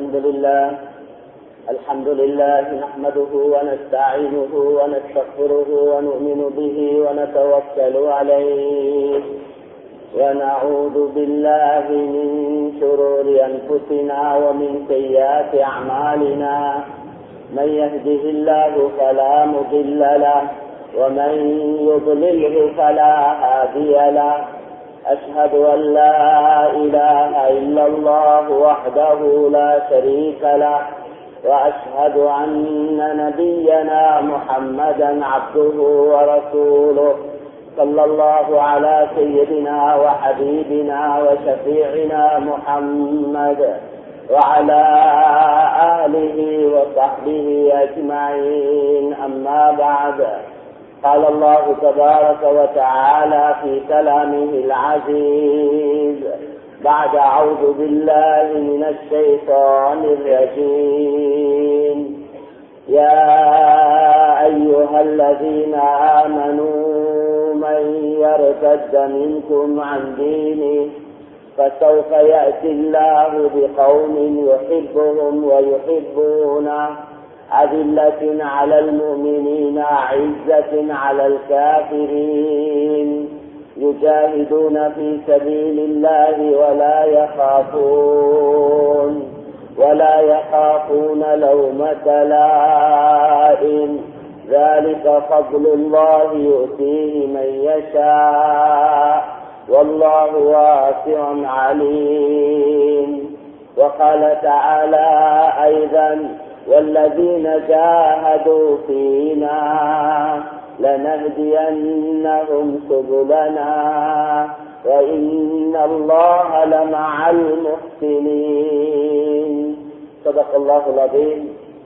الحمد لله الحمد لله نحمده ونستعينه ونستغفره ونؤمن به ونتوكل عليه ونعوذ بالله من شرور أنفسنا ومن سيئات أعمالنا من يهده الله فلا مضل له ومن يضلله فلا هادي له أشهد أن لا إله إلا الله وحده لا شريك له وأشهد أن نبينا محمدا عبده ورسوله صلى الله على سيدنا وحبيبنا وشفيعنا محمد وعلى آله وصحبه أجمعين أما بعد قال الله تبارك وتعالى في كلامه العزيز بعد أعوذ بالله من الشيطان الرجيم يا أيها الذين آمنوا من يرتد منكم عن دينه فسوف يأتي الله بقوم يحبهم ويحبونه أذلة على المؤمنين عزة على الكافرين يجاهدون في سبيل الله ولا يخافون ولا يخافون لومة لائم ذلك فضل الله يؤتيه من يشاء والله واسع عليم وقال تعالى أيضا والذين جاهدوا فينا لنهدينهم سبلنا وإن الله لمع المحسنين صدق الله العظيم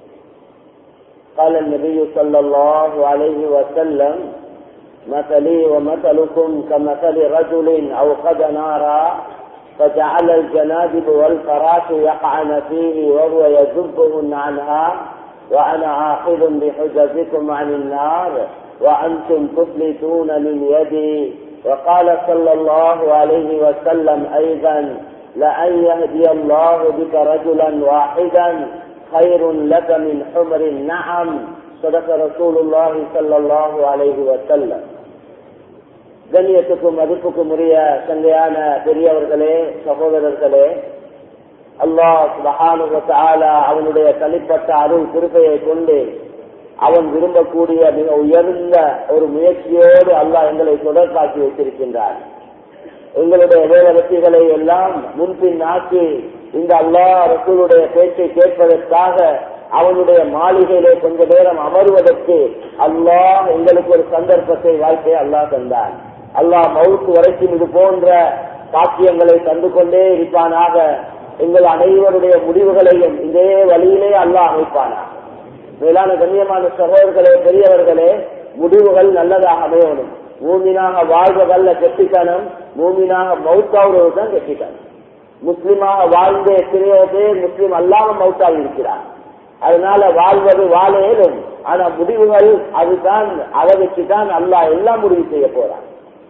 قال النبي صلى الله عليه وسلم مثلي ومثلكم كمثل رجل أوقد نارا فجعل الجنادب والفراش يقعن فيه وهو يذبهن عنها وأنا آخذ بحجزكم عن النار وأنتم تفلتون من يدي وقال صلى الله عليه وسلم أيضا لأن يهدي الله بك رجلا واحدا خير لك من حمر النعم صدق رسول الله صلى الله عليه وسلم கண்ணியத்துக்கும் மதிப்புக்கும் உரிய சங்கையான பெரியவர்களே சகோதரர்களே அல்லாஹ் சுபஹானுவத்தால அவனுடைய தனிப்பட்ட அருள் திருப்பையை கொண்டு அவன் விரும்பக்கூடிய மிக உயர்ந்த ஒரு முயற்சியோடு அல்லாஹ் எங்களை தொடர்பாக்கி வைத்திருக்கின்றார் எங்களுடைய வேலை வெற்றிகளை எல்லாம் முன்பின் ஆக்கி இந்த அல்லாஹ் ரசூலுடைய பேச்சை கேட்பதற்காக அவனுடைய மாளிகையிலே கொஞ்ச நேரம் அமர்வதற்கு அல்லாஹ் எங்களுக்கு ஒரு சந்தர்ப்பத்தை வாழ்க்கை அல்லாஹ் தந்தான் அல்லாஹ் மவுத்து வரைக்கும் இது போன்ற பாக்கியங்களை தந்து கொண்டே இருப்பானாக எங்கள் அனைவருடைய முடிவுகளையும் இதே வழியிலே அல்லாஹ் அமைப்பானா மேலான கண்ணியமான சகோதரர்களே பெரியவர்களே முடிவுகள் நல்லதாக அமையணும் மூமினாக வாழ்வதல்ல கெட்டித்தனம் மூமினாக மவுத்தாவுறது தான் கெட்டித்தனம் முஸ்லிமாக வாழ்ந்த எத்தனையோ பேர் முஸ்லிம் அல்லாம மவுத்தாவி இருக்கிறார் அதனால வாழ்வது வாழையிலும் ஆனா முடிவுகள் அதுதான் அதை வச்சுதான் அல்லாஹ் எல்லாம் முடிவு செய்ய போறான்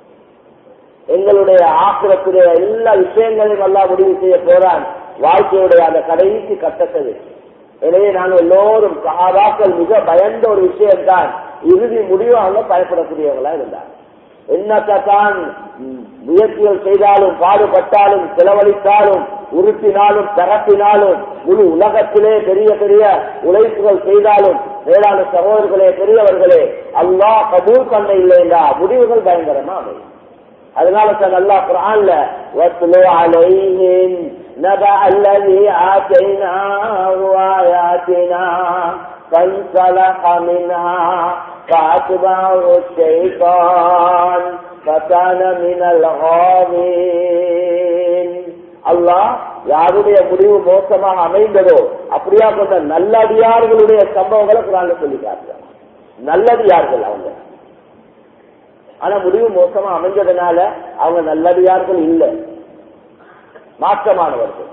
எங்களுடைய ஆக்கிரத்துடைய எல்லா விஷயங்களையும் அல்லா முடிவு செய்ய போறான் வாழ்க்கையுடைய அந்த கடைசி கட்டத்தை எனவே நாங்கள் எல்லோரும் சகாதாக்கள் மிக பயந்த ஒரு விஷயம்தான் இறுதி முடிவு அவங்க பயப்படக்கூடியவங்களா இருந்தார் என்னத்தான் முயற்சிகள் செய்தாலும் பாடுபட்டாலும் செலவழித்தாலும் உறுப்பினாலும் தரப்பினாலும் முழு உலகத்திலே பெரிய பெரிய உழைப்புகள் செய்தாலும் வேளாண் சகோதரர்களே பெரியவர்களே அல்லா கபூல் பண்ண இல்லைண்டா முடிவுகள் பயங்கரமா அமையும் அதனால தான் அல்லா குரான்ல வத்லு அலைஹிம் نبأ الذي آتيناه آياتنا فانسلخ منها فأتبعه الشيطان فكان من الغاوين அல்லாஹ் யாருடைய முடிவு மோசமாக அமைந்ததோ அப்படியா கொண்ட நல்லடியார்களுடைய சம்பவங்களை குரான்ல சொல்லி காட்டுறாங்க நல்லடியார்கள் அவங்க ஆனா முடிவு மோசமா அமைஞ்சதுனால அவங்க நல்லடியார்கள் இல்லை மாற்றமானவர்கள்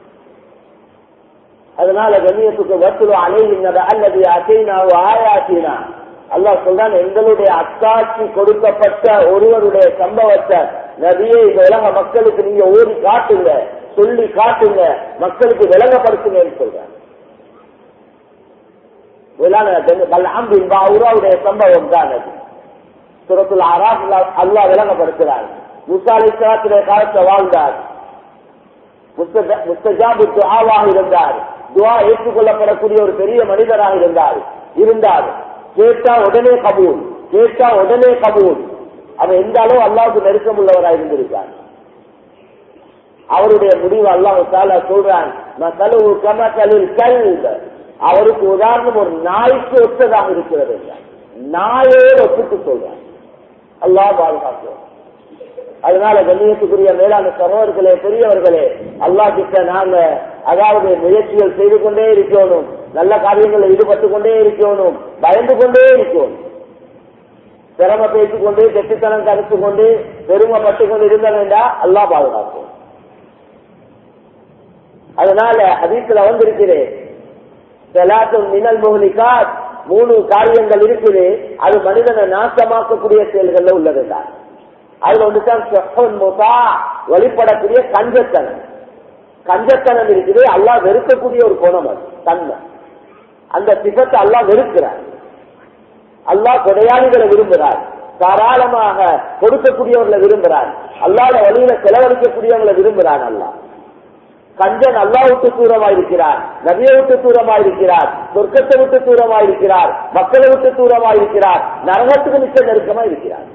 அதனால கண்ணியத்துக்கு வசூல் அலைகின்றத அல்லது அசைனாவோ ஆயாசினா அல்லாஹ் சொல்றான் எங்களுடைய அத்தாட்சி கொடுக்கப்பட்ட ஒருவருடைய சம்பவத்தை நபியை இந்த உலக மக்களுக்கு நீங்க ஓடி காட்டுங்க சொல்லி காட்டுங்க மக்களுக்கு விளங்கப்படுத்துங்கன்னு சொல்றாங்க அவருடைய சம்பவம் தான் அது சுரத்துல ஆராப் அல்லா விளங்கப்படுத்துறார் முசாலை சிராத்துடைய காலத்தை வாழ்ந்தார் முஸ்தஜாபு துஆவாக இருந்தார் துவா ஏற்றுக்கொள்ளப்படக்கூடிய ஒரு பெரிய மனிதராக இருந்தார் இருந்தார் கேட்டா உடனே கபூல் கேட்டா உடனே கபூல் அவர் எந்த அளவு அல்லாவுக்கு நெருக்கம் உள்ளவராக இருந்திருக்கார் அவருடைய முடிவு அல்லாஹ் தாலா சொல்றான் மசலவு கமசலில் கல்வ அவருக்கு உதாரணம் ஒரு நாய்க்கு ஒத்ததாக இருக்கிறது நாயோடு ஒப்பிட்டு சொல்றான் அல்லாஹ் பாதுகாக்கிறோம் அதனால கண்ணியத்துக்குரிய மேலான சகோதரர்களே பெரியவர்களே அல்லா கிட்ட நாங்க அதாவது முயற்சிகள் செய்து கொண்டே இருக்கணும் நல்ல காரியங்களில் ஈடுபட்டு கொண்டே இருக்கணும் பயந்து கொண்டே இருக்கணும் சிரம பேசிக் கொண்டு கெட்டுத்தனம் கருத்து கொண்டு பெருமைப்பட்டு கொண்டு இருந்த வேண்டாம் அல்லா பாதுகாக்கும் அதனால அதீத்துல வந்திருக்கிறேன் செலாத்தும் மினல் முகலிகாத் மூணு காரியங்கள் இருக்குது அது மனிதனை நாசமாக்கக்கூடிய செயல்கள்ல உள்ளதுதான் அதுல ஒன்றுதான் வழிபடக்கூடிய கஞ்சத்தனம் கஞ்சத்தனம் இருக்குது அல்லா வெறுக்கக்கூடிய ஒரு குணம் அது தன்மை அந்த சிபத்தை அல்லா வெறுக்கிறார் அல்லா கொடையாளிகளை விரும்புகிறார் தாராளமாக கொடுக்கக்கூடியவர்களை விரும்புகிறார் அல்லாத வழியில செலவழிக்கக்கூடியவங்களை விரும்புகிறான் அல்லா கஞ்சன் அல்லா விட்டு தூரமாயிருக்கிறார் நபியை விட்டு தூரமாயிருக்கிறார் சொர்க்கத்தை விட்டு தூரமாயிருக்கிறார் மக்களை விட்டு தூரமாயிருக்கிறார் நரகத்துக்கு மிக்க நெருக்கமா இருக்கிறார்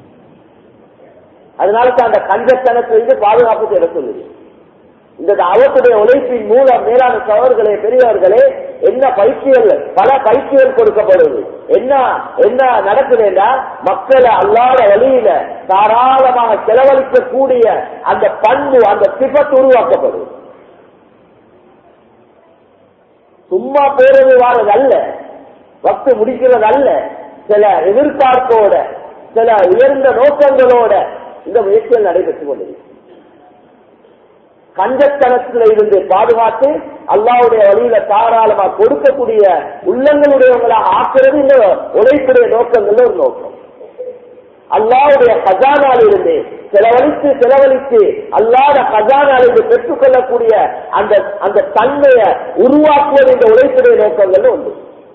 அதனால தான் அந்த கஞ்சத்தனத்திலிருந்து பாதுகாப்பு தேட சொல்லுது இந்த தாவத்துடைய உழைப்பின் மூலம் மேலான சவர்களே பெரியவர்களே என்ன பயிற்சிகள் பல பயிற்சிகள் கொடுக்கப்படுது என்ன என்ன நடக்குதுன்னா மக்களை அல்லாத வழியில தாராளமாக செலவழிக்கக்கூடிய அந்த பண்பு அந்த சிபத்து உருவாக்கப்படும் சும்மா போறது வாரது அல்ல வக்து முடிக்கிறது அல்ல சில எதிர்பார்ப்போட சில உயர்ந்த நோக்கங்களோட இந்த முயற்சிகள் நடைபெற்றுக் கொண்டிருக்கு கஞ்சத்தனத்தில் இருந்து பாதுகாத்து அல்லாவுடைய வழியில தாராளமா கொடுக்கக்கூடிய உள்ளங்களுடையவங்களாக ஆக்குறது இந்த உழைப்புடைய நோக்கங்கள்ல ஒரு நோக்கம் அல்லாவுடைய கஜானால் இருந்து செலவழித்து செலவழித்து அல்லாத கஜானால் இருந்து பெற்றுக்கொள்ளக்கூடிய அந்த அந்த தன்மையை உருவாக்குவது இந்த உழைப்புடைய நோக்கங்கள்ல உண்டு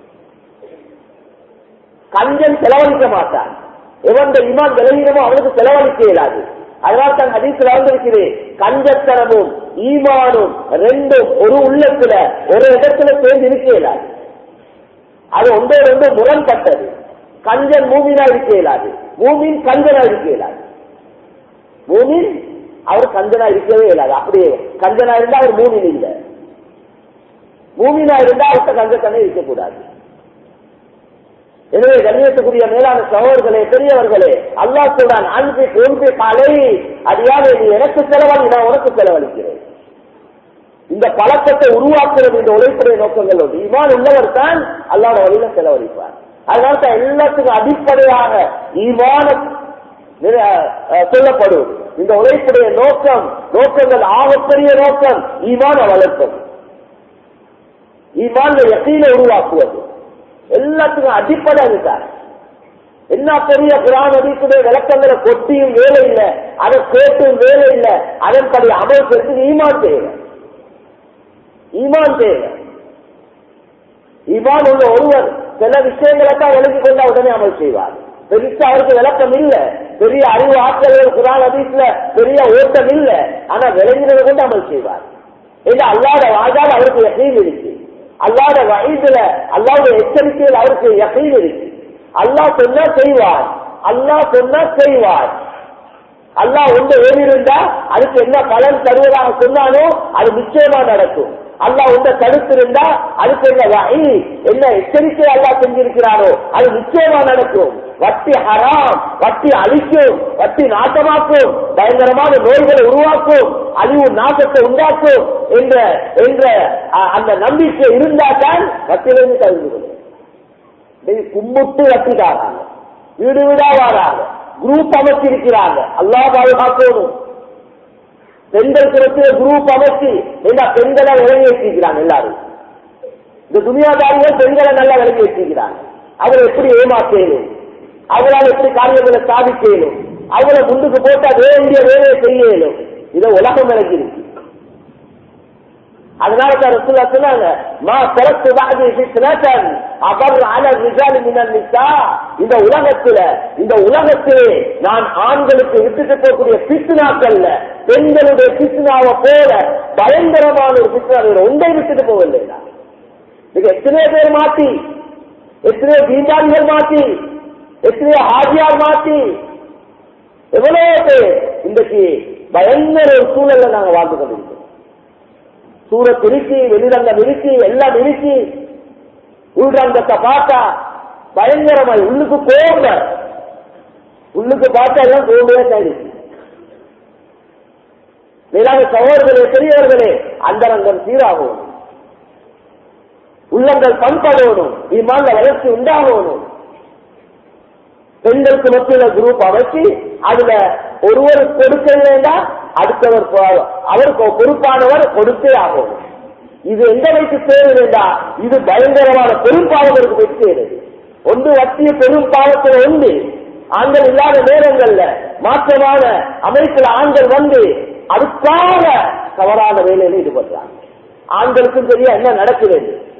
கஞ்சன் செலவழிக்க மாட்டான் எவன் இமான் விளையினமோ அவனுக்கு செலவழிக்க இயலாது அதனால் தான் ஹதீஸ்ல வந்திருக்கிறேன் கஞ்சத்தனமும் ஈமானும் ரெண்டும் ஒரு உள்ளத்துல ஒரு இடத்துல சேர்ந்து இருக்க இயலாது அது ஒன்றோடு ஒன்று முரண்பட்டது கஞ்சன் மூமினா இருக்க இயலாது மூமின் கஞ்சனா இருக்க இயலாது மூமின் அவர் கஞ்சனா இருக்கவே இயலாது அப்படியே கஞ்சனா இருந்தா அவர் மூமின் இல்லை மூமினா இருந்தா அவர்கிட்ட கஞ்சத்தனை இருக்கக்கூடாது எனவே கண்ணியத்துக்குரிய மேலான சகோதரர்களே பெரியவர்களே அல்லா சொல்றான் அன்பு ஒன்று காலை அடியாக நீ எனக்கு செலவழி நான் உனக்கு செலவழிக்கிறேன் இந்த பழக்கத்தை உருவாக்குறது இந்த உழைப்புடைய நோக்கங்கள் உண்டு இமான் உள்ளவர் தான் அல்லாத வழியில செலவழிப்பார் அதனால தான் எல்லாத்துக்கும் அடிப்படையாக ஈமான சொல்லப்படும் இந்த உழைப்புடைய நோக்கம் நோக்கங்கள் ஆகப்பெரிய நோக்கம் ஈமான வளர்ப்பது ஈமான எசையில உருவாக்குவது எல்லாத்துக்கும் அடிப்படை அதுதான் என்ன பெரிய குரான் அதிப்புடைய விளக்கங்களை கொட்டியும் வேலை இல்லை அதை கேட்டும் வேலை இல்லை அதன்படி அமல் செய்து ஈமான் தேவை ஈமான் தேவை ஈமான் உள்ள ஒருவர் சில விஷயங்களை தான் விளங்கி கொண்டா உடனே அமல் செய்வார் பெருசா அவருக்கு விளக்கம் இல்ல பெரிய அறிவு ஆற்றல்கள் குரான் அதிசல பெரிய ஓட்டம் இல்ல ஆனா விளங்கினதை கொண்டு அமல் செய்வார் இல்ல அல்லாத வாஜால் அவருக்கு எசையும் இருக்கு அல்லாத வயதுல அல்லாவுடைய எச்சரிக்கையில் அவருக்கு யகையில் இருக்கு அல்லா சொன்னா செய்வார் அல்லா சொன்னா செய்வார் அல்லா ஒன்று ஏறிருந்தா அதுக்கு என்ன பலன் தருவதாக சொன்னாலும் அது நிச்சயமா நடக்கும் அல்லா ஒன்றை தடுத்திருந்தா அதுக்கு என்ன வகை என்ன எச்சரிக்கை அல்லா செஞ்சிருக்கிறாரோ அது நிச்சயமா நடக்கும் வட்டி ஹராம் வட்டி அழிக்கும் வட்டி நாட்டமாக்கும் பயங்கரமான நோய்களை உருவாக்கும் அழிவு நாசத்தை உண்டாக்கும் என்ற என்ற அந்த நம்பிக்கை இருந்தால்தான் வட்டிலிருந்து தகுந்து கொள்ளும் கும்பிட்டு வட்டிக்காராங்க வீடு வீடா வாராங்க குரூப் அமைச்சிருக்கிறாங்க அல்லா பாதுகாக்கணும் பெண்கள் குரத்துல குரூப் அமைச்சு எல்லா பெண்களை விளங்கி வச்சிருக்கிறாங்க எல்லாரும் இந்த துணியாதாரிகள் பெண்களை நல்லா விளங்கி வச்சிருக்கிறாங்க அவரை எப்படி ஏமாற்றணும் அவங்களால எப்படி காரியங்களை சாதிக்கணும் அவங்கள முன்னுக்கு போட்டா வேண்டிய வேலையை செய்யணும் இதை உலகம் விளங்கி இருக்கு அதனால தான் ரசூல்லா சொன்னாங்க மா சிறப்பு பாதி ஃபித்னத்தன் அபர் அல ரிஜாலி மினல் நிசா இந்த உலகத்துல இந்த உலகத்திலே நான் ஆண்களுக்கு விட்டுட்டு போகக்கூடிய பிசுனாக்கள்ல பெண்களுடைய பிசுனாவை போல பயங்கரமான ஒரு பிசுனா ஒன்றை விட்டுட்டு போகவில்லை நீங்க எத்தனை பேர் மாத்தி எத்தனையோ தீபாவளிகள் மாத்தி எத்தனையோ ஹாஜியார் மாத்தி எவ்வளவு பேர் இன்றைக்கு பயங்கர ஒரு சூழல்ல நாங்க வாழ்ந்து கொண்டிருக்கோம் சூரத் இருக்கு வெளிரங்கம் இருக்கு எல்லாம் இருக்கு உள்ரங்கத்தை பார்த்தா பயங்கரமாய் உள்ளுக்கு கோப உள்ளுக்கு பார்த்தா எல்லாம் கோபமே தான் இருக்கு மேலாக சகோதரர்களே பெரியவர்களே அந்த ரங்கம் சீராகணும் உள்ளங்கள் பண்படணும் இம்மாண்ட வளர்ச்சி உண்டாகணும் பெண்களுக்கு மத்தியில குரூப் அமைச்சு அதுல ஒருவர் கொடுக்க வேண்டாம் அடுத்தவர் போ- அவருக்கு பொறுப்பானவர் கொடுத்தே ஆகும் இது எந்த வைத்து சேர வேண்டாம் இது பயங்கரமான பெரும்பாவதற்கு போய் சேருது ஒன்று வட்டிய பெரும் பாவத்தில் உண்டு ஆண்கள் இல்லாத நேரங்கள்ல மாற்றமான அமைப்பில் ஆண்கள் வந்து அதுக்காக தவறான வேலையில ஈடுபடுறாங்க ஆண்களுக்கும் தெரியும் என்ன நடக்குது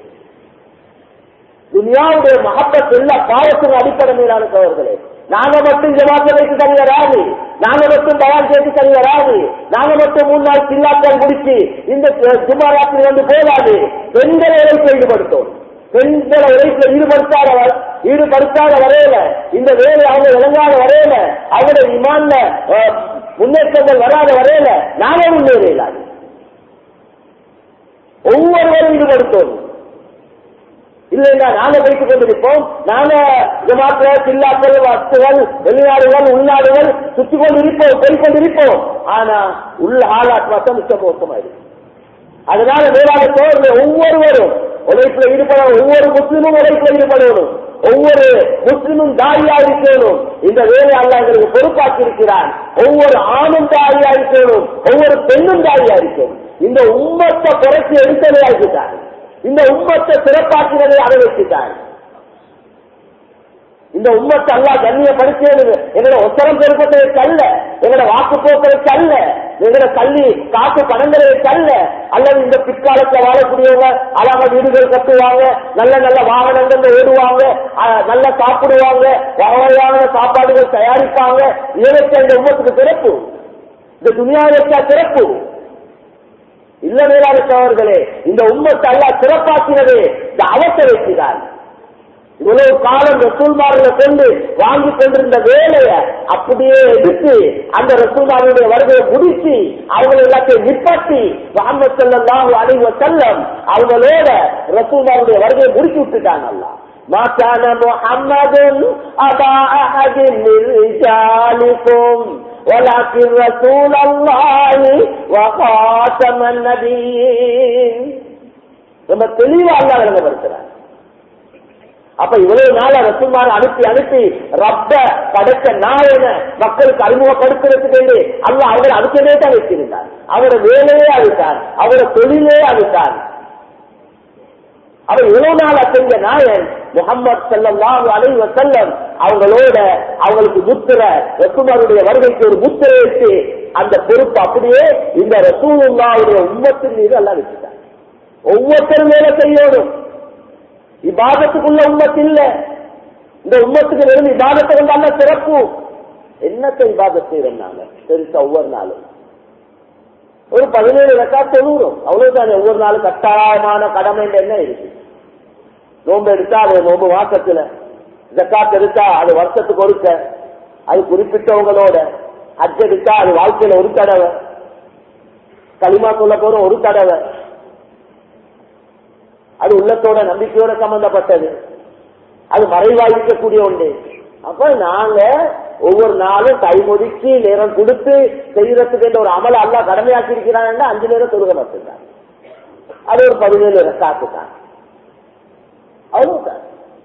துனியாவுடைய மகப்பத் எல்லா பாவத்தின் அடிப்படை மேலான சோழர்களே நாங்க மட்டும் ஜமாத்தை வைத்து தனி வராது நாங்க மட்டும் பயான் சேர்த்து தனி வராது நாங்க மட்டும் மூணு நாள் சில்லாக்கள் முடிச்சு இந்த சுமாராத்திரி வந்து போதாது பெண்களை உழைப்பு ஈடுபடுத்தும் பெண்களை உழைப்புல ஈடுபடுத்தாத வ- ஈடுபடுத்தாத வரையில இந்த வேலை அவங்க விளங்காத வரையில அவங்களுடைய விமான முன்னேற்றங்கள் வராத வரையில நானே முன்னேற இயலாது ஒவ்வொருவரும் ஈடுபடுத்தணும் இல்லைன்னா நாங்க பேசிக் கொண்டிருப்போம் நாங்க ஜமாத்துல சில்லாக்கள் வஸ்துகள் வெளிநாடுகள் உள்நாடுகள் சுற்றி கொண்டு இருப்போம் போய் கொண்டிருப்போம் ஆனா உள்ள ஆளாட் மட்டும் மிச்ச மோசமாயிருக்கு அதனால வேளாண் சோழர்கள் ஒவ்வொருவரும் உழைப்புல ஈடுபட ஒவ்வொரு முஸ்லிமும் உழைப்புல ஈடுபடணும் ஒவ்வொரு முஸ்லிமும் தாரியா இருக்கணும் இந்த வேலை அல்ல எங்களுக்கு பொறுப்பாக்கி இருக்கிறான் ஒவ்வொரு ஆணும் தாரியா இருக்கணும் ஒவ்வொரு பெண்ணும் தாரியா இருக்கணும் இந்த உம்மத்தை குறைச்சி எடுத்ததே ஆகிட்டான் இந்த உம்மத்தை சிறப்பாக்கினதை அதை வச்சுட்டான் இந்த உம்மத்தை அல்லா கண்ணியப்படுத்தியது எங்களோட ஒத்தரம் பெருப்பதற்கு அல்ல எங்களோட வாக்கு போக்குவரத்து அல்ல எங்களோட கல்வி காப்பு பணங்களுக்கு அல்ல அல்லது இந்த பிற்காலத்துல வாழக்கூடியவங்க அழகா வீடுகள் கட்டுவாங்க நல்ல நல்ல வாகனங்கள்ல ஓடுவாங்க அஹ், நல்லா சாப்பிடுவாங்க வகையான சாப்பாடுகள் தயாரிப்பாங்க இதற்கு இந்த உம்மத்துக்கு சிறப்பு இந்த துணியாவிற்கா சிறப்பு இல்ல மேலான சோழர்களே இந்த உம்மத்தை அல்லா சிறப்பாக்கினது இந்த அவசர வைக்கிறார் இவ்வளவு காலம் ரசூல்மார்களை கொண்டு வாங்கி கொண்டிருந்த வேலையை அப்படியே எடுத்து அந்த ரசூல்மாருடைய வருகையை முடிச்சு அவங்களை எல்லாத்தையும் நிப்பாட்டி முகமது ஸல்லல்லாஹு அலைஹி வஸல்லம் அவங்களோட ரசூல்மாருடைய வருகையை முடிச்சு விட்டுட்டாங்க அல்லாஹ் ما كان محمد أبا أحد من رجالكم ولكن رسول الله وخاتم النبيين நம்ம தெளிவா அல்லா விளங்கப்படுத்துறார் அப்ப இவ்வளவு நாள ரசூல்மார அனுப்பி அனுப்பி ரப்ப படைச்ச நாயன மக்களுக்கு அறிமுகப்படுத்துறதுக்கு அல்ல அவர் அதுக்கவே தான் வச்சிருந்தார் அவரோட வேலையே அதுதான் அவரோட தொழிலே அதுதான் அவர் இவ்வளவு நாள் செஞ்ச நாயன் முகமது ஸல்லல்லாஹு அலைஹி வஸல்லம் அவங்களோட அவங்களுக்கு முத்திர ரசூலுடைய வருகைக்கு ஒரு முத்திரை வச்சு அந்த பொறுப்பு அப்படியே இந்த ரசூலுல்லாவுடைய உம்மத்தின் மீது எல்லாம் வச்சுட்டார் ஒவ்வொருத்தரும் வேலை செய்யணும் இபாதத்துக்குள்ள உம்மத்து இல்ல இந்த உம்மத்துக்கு வெறும் இபாதத்தை வந்து அல்ல சிறப்பு என்னத்தை இபாதத் செய்யறோம் நாங்க பெருசா ஒவ்வொரு நாளும் ஒரு பதினேழு ரெக்கா தொழுகிறோம் அவ்வளவுதானே ஒவ்வொரு நாளும் கட்டாயமான கடமை என்ன இருக்கு நோன்பு எடுத்தா அது நோன்பு மாசத்துல ஜக்காத் எடுத்தா அது வருஷத்துக்கு ஒருக்க அது குறிப்பிட்டவங்களோட ஹஜ் எடுத்தா அது வாழ்க்கையில ஒரு தடவை களிமா சொல்ல போற ஒரு தடவை அது உள்ளத்தோட நம்பிக்கையோட சம்பந்தப்பட்டது அது மறைவாயிருக்கக்கூடிய ஒன்று அப்ப நாங்க ஒவ்வொரு நாளும் டைம் ஒதுக்கி நேரம் கொடுத்து செய்யறதுக்கு என்ற ஒரு அமல அல்லா கடமையாக்கி இருக்கிறாங்கன்னா அஞ்சு நேரம் தொழுக மட்டும்தான் அது ஒரு பதினேழு ரக்காத்து தான் அவ்வளவுதான்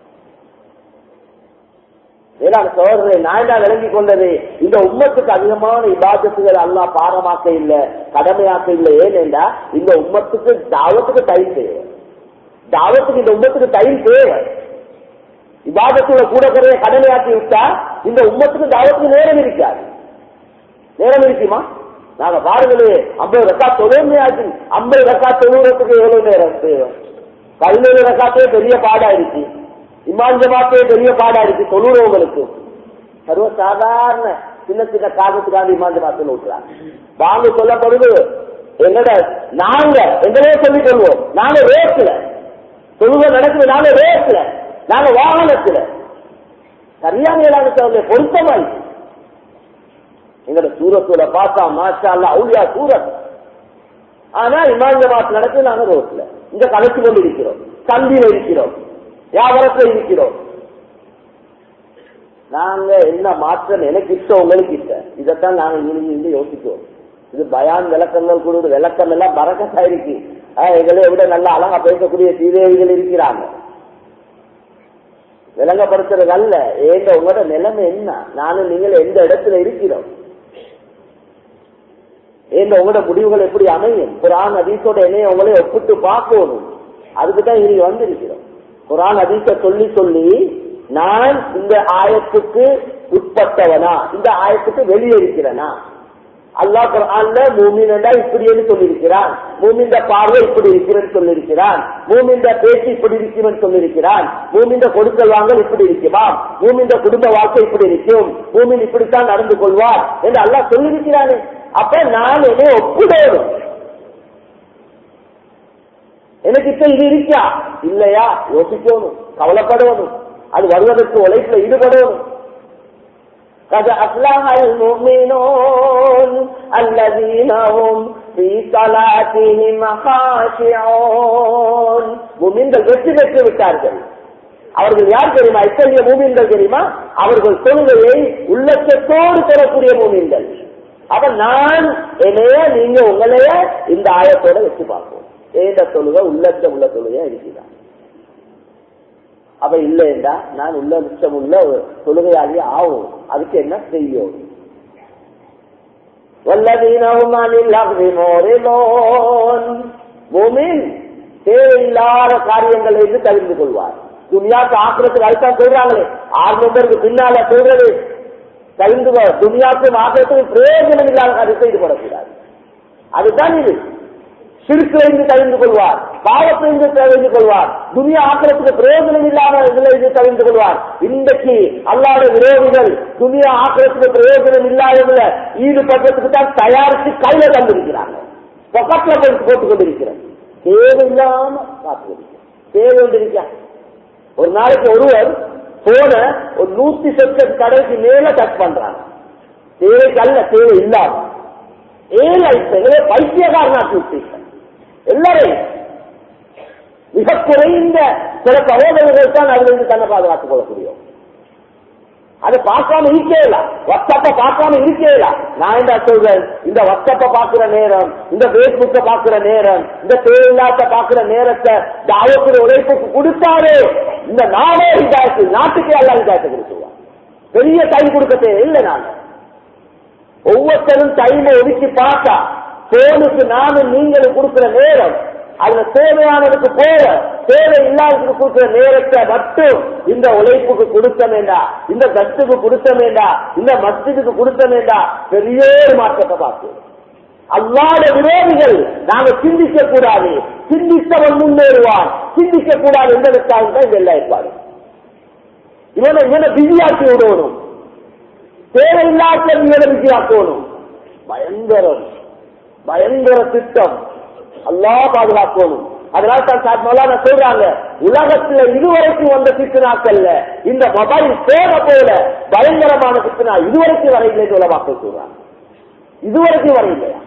வேளாண் சோழர்களை நான் தான் விளங்கி கொண்டது இந்த உம்மத்துக்கு அதிகமான இபாதத்துகள் அல்லாஹ் பாரமாக்க இல்ல கடமையாக்க இல்லை ஏனென்றா இந்த உம்மத்துக்கு தாவத்துக்கு டைம் தேவை தாவத்துக்கு இந்த உம்மத்துக்கு டைம் தேவை இபாதத்துல கூட குறைய கடமையாக்கி விட்டா இந்த உம்மத்துக்கு தாவத்துக்கு நேரம் இருக்காது நேரம் இருக்குமா நாங்க பாருங்களே ஐம்பது ரக்கா தொழுமையாச்சு ஐம்பது ரக்கா தொழுகிறதுக்கு எவ்வளவு நேரம் தேவை பதினேழு ரக்காத்தே பெரிய பாடா இருக்கு இமான் ஜமாத்தே பெரிய பாடா இருக்கு தொழுறவங்களுக்கு சர்வ சாதாரண சின்ன சின்ன காரணத்துக்காக இமான் ஜமாத்தில் விட்டுறாங்க வாங்க சொல்லப்படுது என்னோட நாங்க எங்களே சொல்லிக் கொள்வோம் நாங்க ரேஸ்ல தொழுகை நடக்குது நாங்க ரேஸ்ல நாங்க வாகனத்துல சரியான இல்லாத பொருத்தமாய் எங்களோட சூரத்துல பார்த்தா மாஷா அல்லா அவுலியா சூரத் ஆனா இமான் ஜமாத் நடக்குது நாங்க ரோட்ல இங்க கலைச்சு கொண்டு இருக்கிறோம் சந்தியில இருக்கிறோம் வியாபாரத்துல இருக்கிறோம் நாங்க என்ன மாற்றம் எனக்கு இஷ்டம் உங்களுக்கு இஷ்டம் இதைத்தான் நாங்க இருந்து இருந்து யோசிக்கிறோம் இது பயான் விளக்கங்கள் கூட விளக்கம் எல்லாம் பறக்கத்தா இருக்கு ஆஹ் எங்களை விட நல்லா அழகா பேசக்கூடிய சீதேவிகள் இருக்கிறாங்க விளங்கப்படுத்துறது அல்ல ஏங்க உங்களோட நிலைமை என்ன நானும் நீங்கள் எந்த இடத்துல இருக்கிறோம் ஏங்க உங்களோட முடிவுகள் எப்படி அமையும் குரான் அதீசோட என்னைய உங்களை ஒப்பிட்டு பார்க்கணும் அதுக்கு தான் இனி வந்திருக்கிறோம் குரான் அதீச சொல்லி சொல்லி நான் இந்த ஆயத்துக்கு உட்பட்டவனா இந்த ஆயத்துக்கு வெளியே இருக்கிறனா அல்லாஹ் குரான்ல மூமின் இப்படின்னு சொல்லியிருக்கிறான் மூமிந்த பார்வை இப்படி இருக்கிறேன்னு சொல்லியிருக்கிறான் மூமிந்த பேச்சு இப்படி இருக்கிறேன்னு சொல்லியிருக்கிறான் மூமிந்த கொடுக்கல் வாங்கல் இப்படி இருக்குமா மூமிந்த குடும்ப வாழ்க்கை இப்படி இருக்கும் மூமின் இப்படித்தான் நடந்து கொள்வார் என்று அல்லாஹ் சொல்லியிருக்கிறானே அப்ப நான் என்னை ஒப்புடணும் எனக்கு இப்ப இது இருக்கா இல்லையா யோசிக்கணும் கவலைப்படணும் அது வருவதற்கு உழைப்புல ஈடுபடணும் قد أفلح المؤمنون الذين هم في صلاتهم خاشعون முமின்கள் வெற்றி பெற்று விட்டார்கள் அவர்கள் யார் தெரியுமா இத்தகைய மூமின்கள் தெரியுமா அவர்கள் தொழுகையை உள்ளச்சத்தோடு பெறக்கூடிய மூமின்கள் அப்ப நான் என்னைய நீங்க உங்களைய இந்த ஆயத்தோட வச்சு பார்ப்போம் ஏந்த தொழுகை உள்ளச்ச உள்ள தொழுகையா இருக்கிறான் அப்ப இல்லைண்டா நான் உள்ள மிச்சம் உள்ள தொழுகையாகி ஆகும் அதுக்கு என்ன செய்யும் தேவையில்லாத காரியங்களை இருந்து தவிர்த்து கொள்வார் துணியாக்கு ஆக்கிரத்துக்கு அதுதான் சொல்றாங்களே ஆறு நம்பருக்கு பின்னால சொல்றது தவிர்த்து துணியாக்கும் ஆக்கிரத்துக்கு பிரயோஜனம் இல்லாத காரியத்தை ஈடுபடக்கூடாது அதுதான் இது சிறுக்கிலிருந்து தவிர்த்து கொள்வார் பாவத்திலிருந்து தவிர்த்து கொள்வார் துனியா ஆக்கிரத்துக்கு பிரயோஜனம் இல்லாத இதுல இருந்து தவிர்த்து கொள்வார் இன்றைக்கு அல்லாத விரோதிகள் துனியா ஆக்கிரத்துக்கு பிரயோஜனம் இல்லாததுல ஈடுபடுறதுக்கு தான் தயாரித்து கையில தந்திருக்கிறாங்க பொக்கட்ல போட்டு போட்டுக் கொண்டிருக்கிறேன் தேவையில்லாம பார்த்து கொண்டிருக்கிறேன் தேவை ஒன்றிருக்கா ஒரு நாளைக்கு ஒருவர் போன ஒரு நூத்தி சொச்ச கடைக்கு மேல டச் பண்றாங்க தேவைக்கு அல்ல தேவை இல்லாம ஏழை பைத்தியகாரனாக்கி விட்டீர்கள் எல்லாரையும் மிக குறைந்த சில சகோதரர்கள் தான் அதிலிருந்து தன்னை பாதுகாத்துக் கொள்ள முடியும் அதை பார்க்காம இருக்கேல வாட்ஸ்அப்ப பார்க்காம இருக்கேல நான் என்ன சொல்றேன் இந்த வாட்ஸ்அப்ப பாக்குற நேரம் இந்த பேஸ்புக்க பாக்குற நேரம் இந்த தேவையில்லாத பாக்குற நேரத்தை தாவத்துல உழைப்புக்கு கொடுத்தாரு இந்த நாடே இதாச்சு நாட்டுக்கே எல்லாம் இதாச்சு கொடுத்துருவான் பெரிய டைம் கொடுக்க தேவையில்லை நான் ஒவ்வொருத்தரும் டைமை ஒதுக்கி பார்த்தா போனுக்கு நானும் நீங்களும் கொடுக்கிற நேரம் அதுல தேவையானதுக்கு போற தேவை இல்லாததுக்கு கொடுக்கிற நேரத்தை மட்டும் இந்த உழைப்புக்கு கொடுத்த வேண்டா இந்த கத்துக்கு கொடுத்த வேண்டா இந்த மஸ்ஜிதுக்கு கொடுத்த வேண்டா பெரிய ஒரு மாற்றத்தை பார்க்கிறோம் அல்லாத விரோதிகள் நாங்க சிந்திக்க கூடாது சிந்தித்தவன் முன்னேறுவான் சிந்திக்க கூடாது என்பதற்காக தான் இந்த எல்லாம் ஏற்பாடு இவனை இவனை பிஸியாக்கி விடணும் தேவையில்லாத இவனை பிஸியாக்கணும் பயங்கரம் பயங்கர திட்டம் அல்லா பாதுகாக்கணும் அதனால தான் சார் மௌலான சொல்றாங்க உலகத்துல இதுவரைக்கும் வந்த சித்தனாக்கல்ல இந்த மொபைல் போன போல பயங்கரமான சித்தனா இதுவரைக்கும் வரையிலே உலமாக்கள் சொல்றாங்க இதுவரைக்கும் வரையில்லையா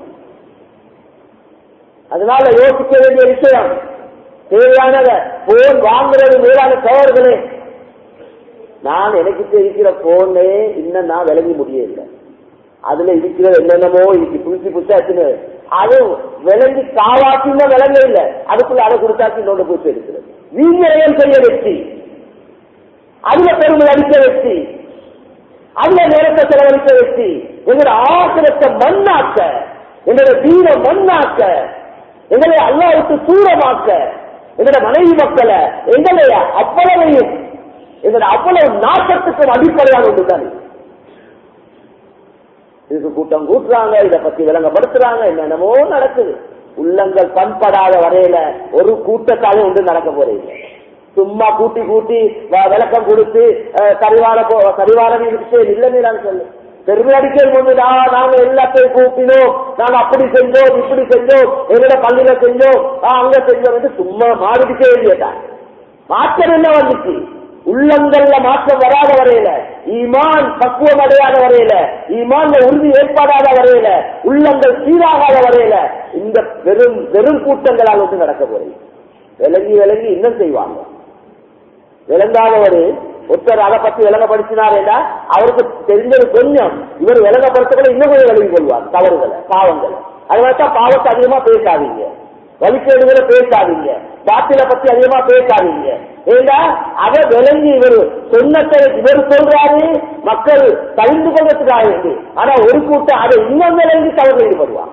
அதனால யோசிக்க வேண்டிய விஷயம் தேவையானத போன் வாங்குறது மேலான சவர்களே நான் எனக்கு இருக்கிற போனே இன்னும் நான் விளங்கி முடியல அதுல இருக்கிறது என்னென்னமோ இருக்கு புதுசு புதுசாச்சுன்னு அது விளங்கி காவாக்கின விளங்க இல்ல அதுக்குள்ள அதை கொடுத்தாச்சு இன்னொன்று பூச்சி எடுக்கிறது வீரியயம் செய்ய வெற்றி அதுல பெருமை அடிக்க வெற்றி அதுல நேரத்தை செலவழிக்க வெற்றி எங்களோட ஆசிரத்தை மண்ணாக்க எங்களோட தீர மண்ணாக்க எங்களை அல்லாவுக்கு தூரமாக்க எங்களோட மனைவி மக்களை எங்களைய அவ்வளவையும் எங்களோட அவ்வளவு நாட்டத்துக்கும் அடிப்படையான ஒன்றுதான் இதுக்கு கூட்டம் கூட்டுறாங்க இதை பத்தி விளங்கப்படுத்துறாங்க என்னென்னமோ நடக்குது உள்ளங்கள் பண்படாத வரையில ஒரு கூட்டத்தாலே ஒன்று நடக்க போறீங்க சும்மா கூட்டி கூட்டி வ- விளக்கம் கொடுத்து அஹ், சரிவான போ- சரிவான விஷயம் இல்லைன்னு நான் சொல்லு பெருமை அடிக்கிறது ஒண்ணு நான் நாங்க எல்லாத்தையும் கூப்பினோம் நாங்க அப்படி செஞ்சோம் இப்படி செஞ்சோம் எங்கட பள்ளியில செஞ்சோம் ஆ, அங்க செஞ்சோம் என்று சும்மா மாறிக்கிட்டே இல்லையா மாற்றம் என்ன வந்துச்சு உள்ளங்கள்ல மாற்றம் வராத வரையில ஈமான் பக்குவம் அடையாத வரையில ஈமான்ல உறுதி ஏற்படாத வரையில உள்ளங்கள் சீராகாத வரையில இந்த வெறும் வெறும் கூட்டங்களால் வந்து நடக்க போறீங்க விளங்கி விளங்கி இன்னும் செய்வாங்க விளங்காதவர் ஒருத்தர் அதை பத்தி விளங்கப்படுத்தினாரேடா அவருக்கு தெரிஞ்சது கொஞ்சம் இவர் விளங்கப்படுத்தக்கூட இன்னும் கொஞ்சம் விளங்கி கொள்வார் தவறுகளை பாவங்களை அதனால பாவத்தை அதிகமா பேசாதீங்க வழிகேடுகளை பேசாதீங்க பாத்தில பத்தி அதிகமா பேசாதீங்க ஏண்டா அதை விளங்கி இவர் சொன்னத்தை இவர் சொல்றாரு மக்கள் தவிர்த்து கொள்றதுக்காக வேண்டி ஆனா ஒரு கூட்டம் அதை இன்னும் விளங்கி தவறு ஈடுபடுவாங்க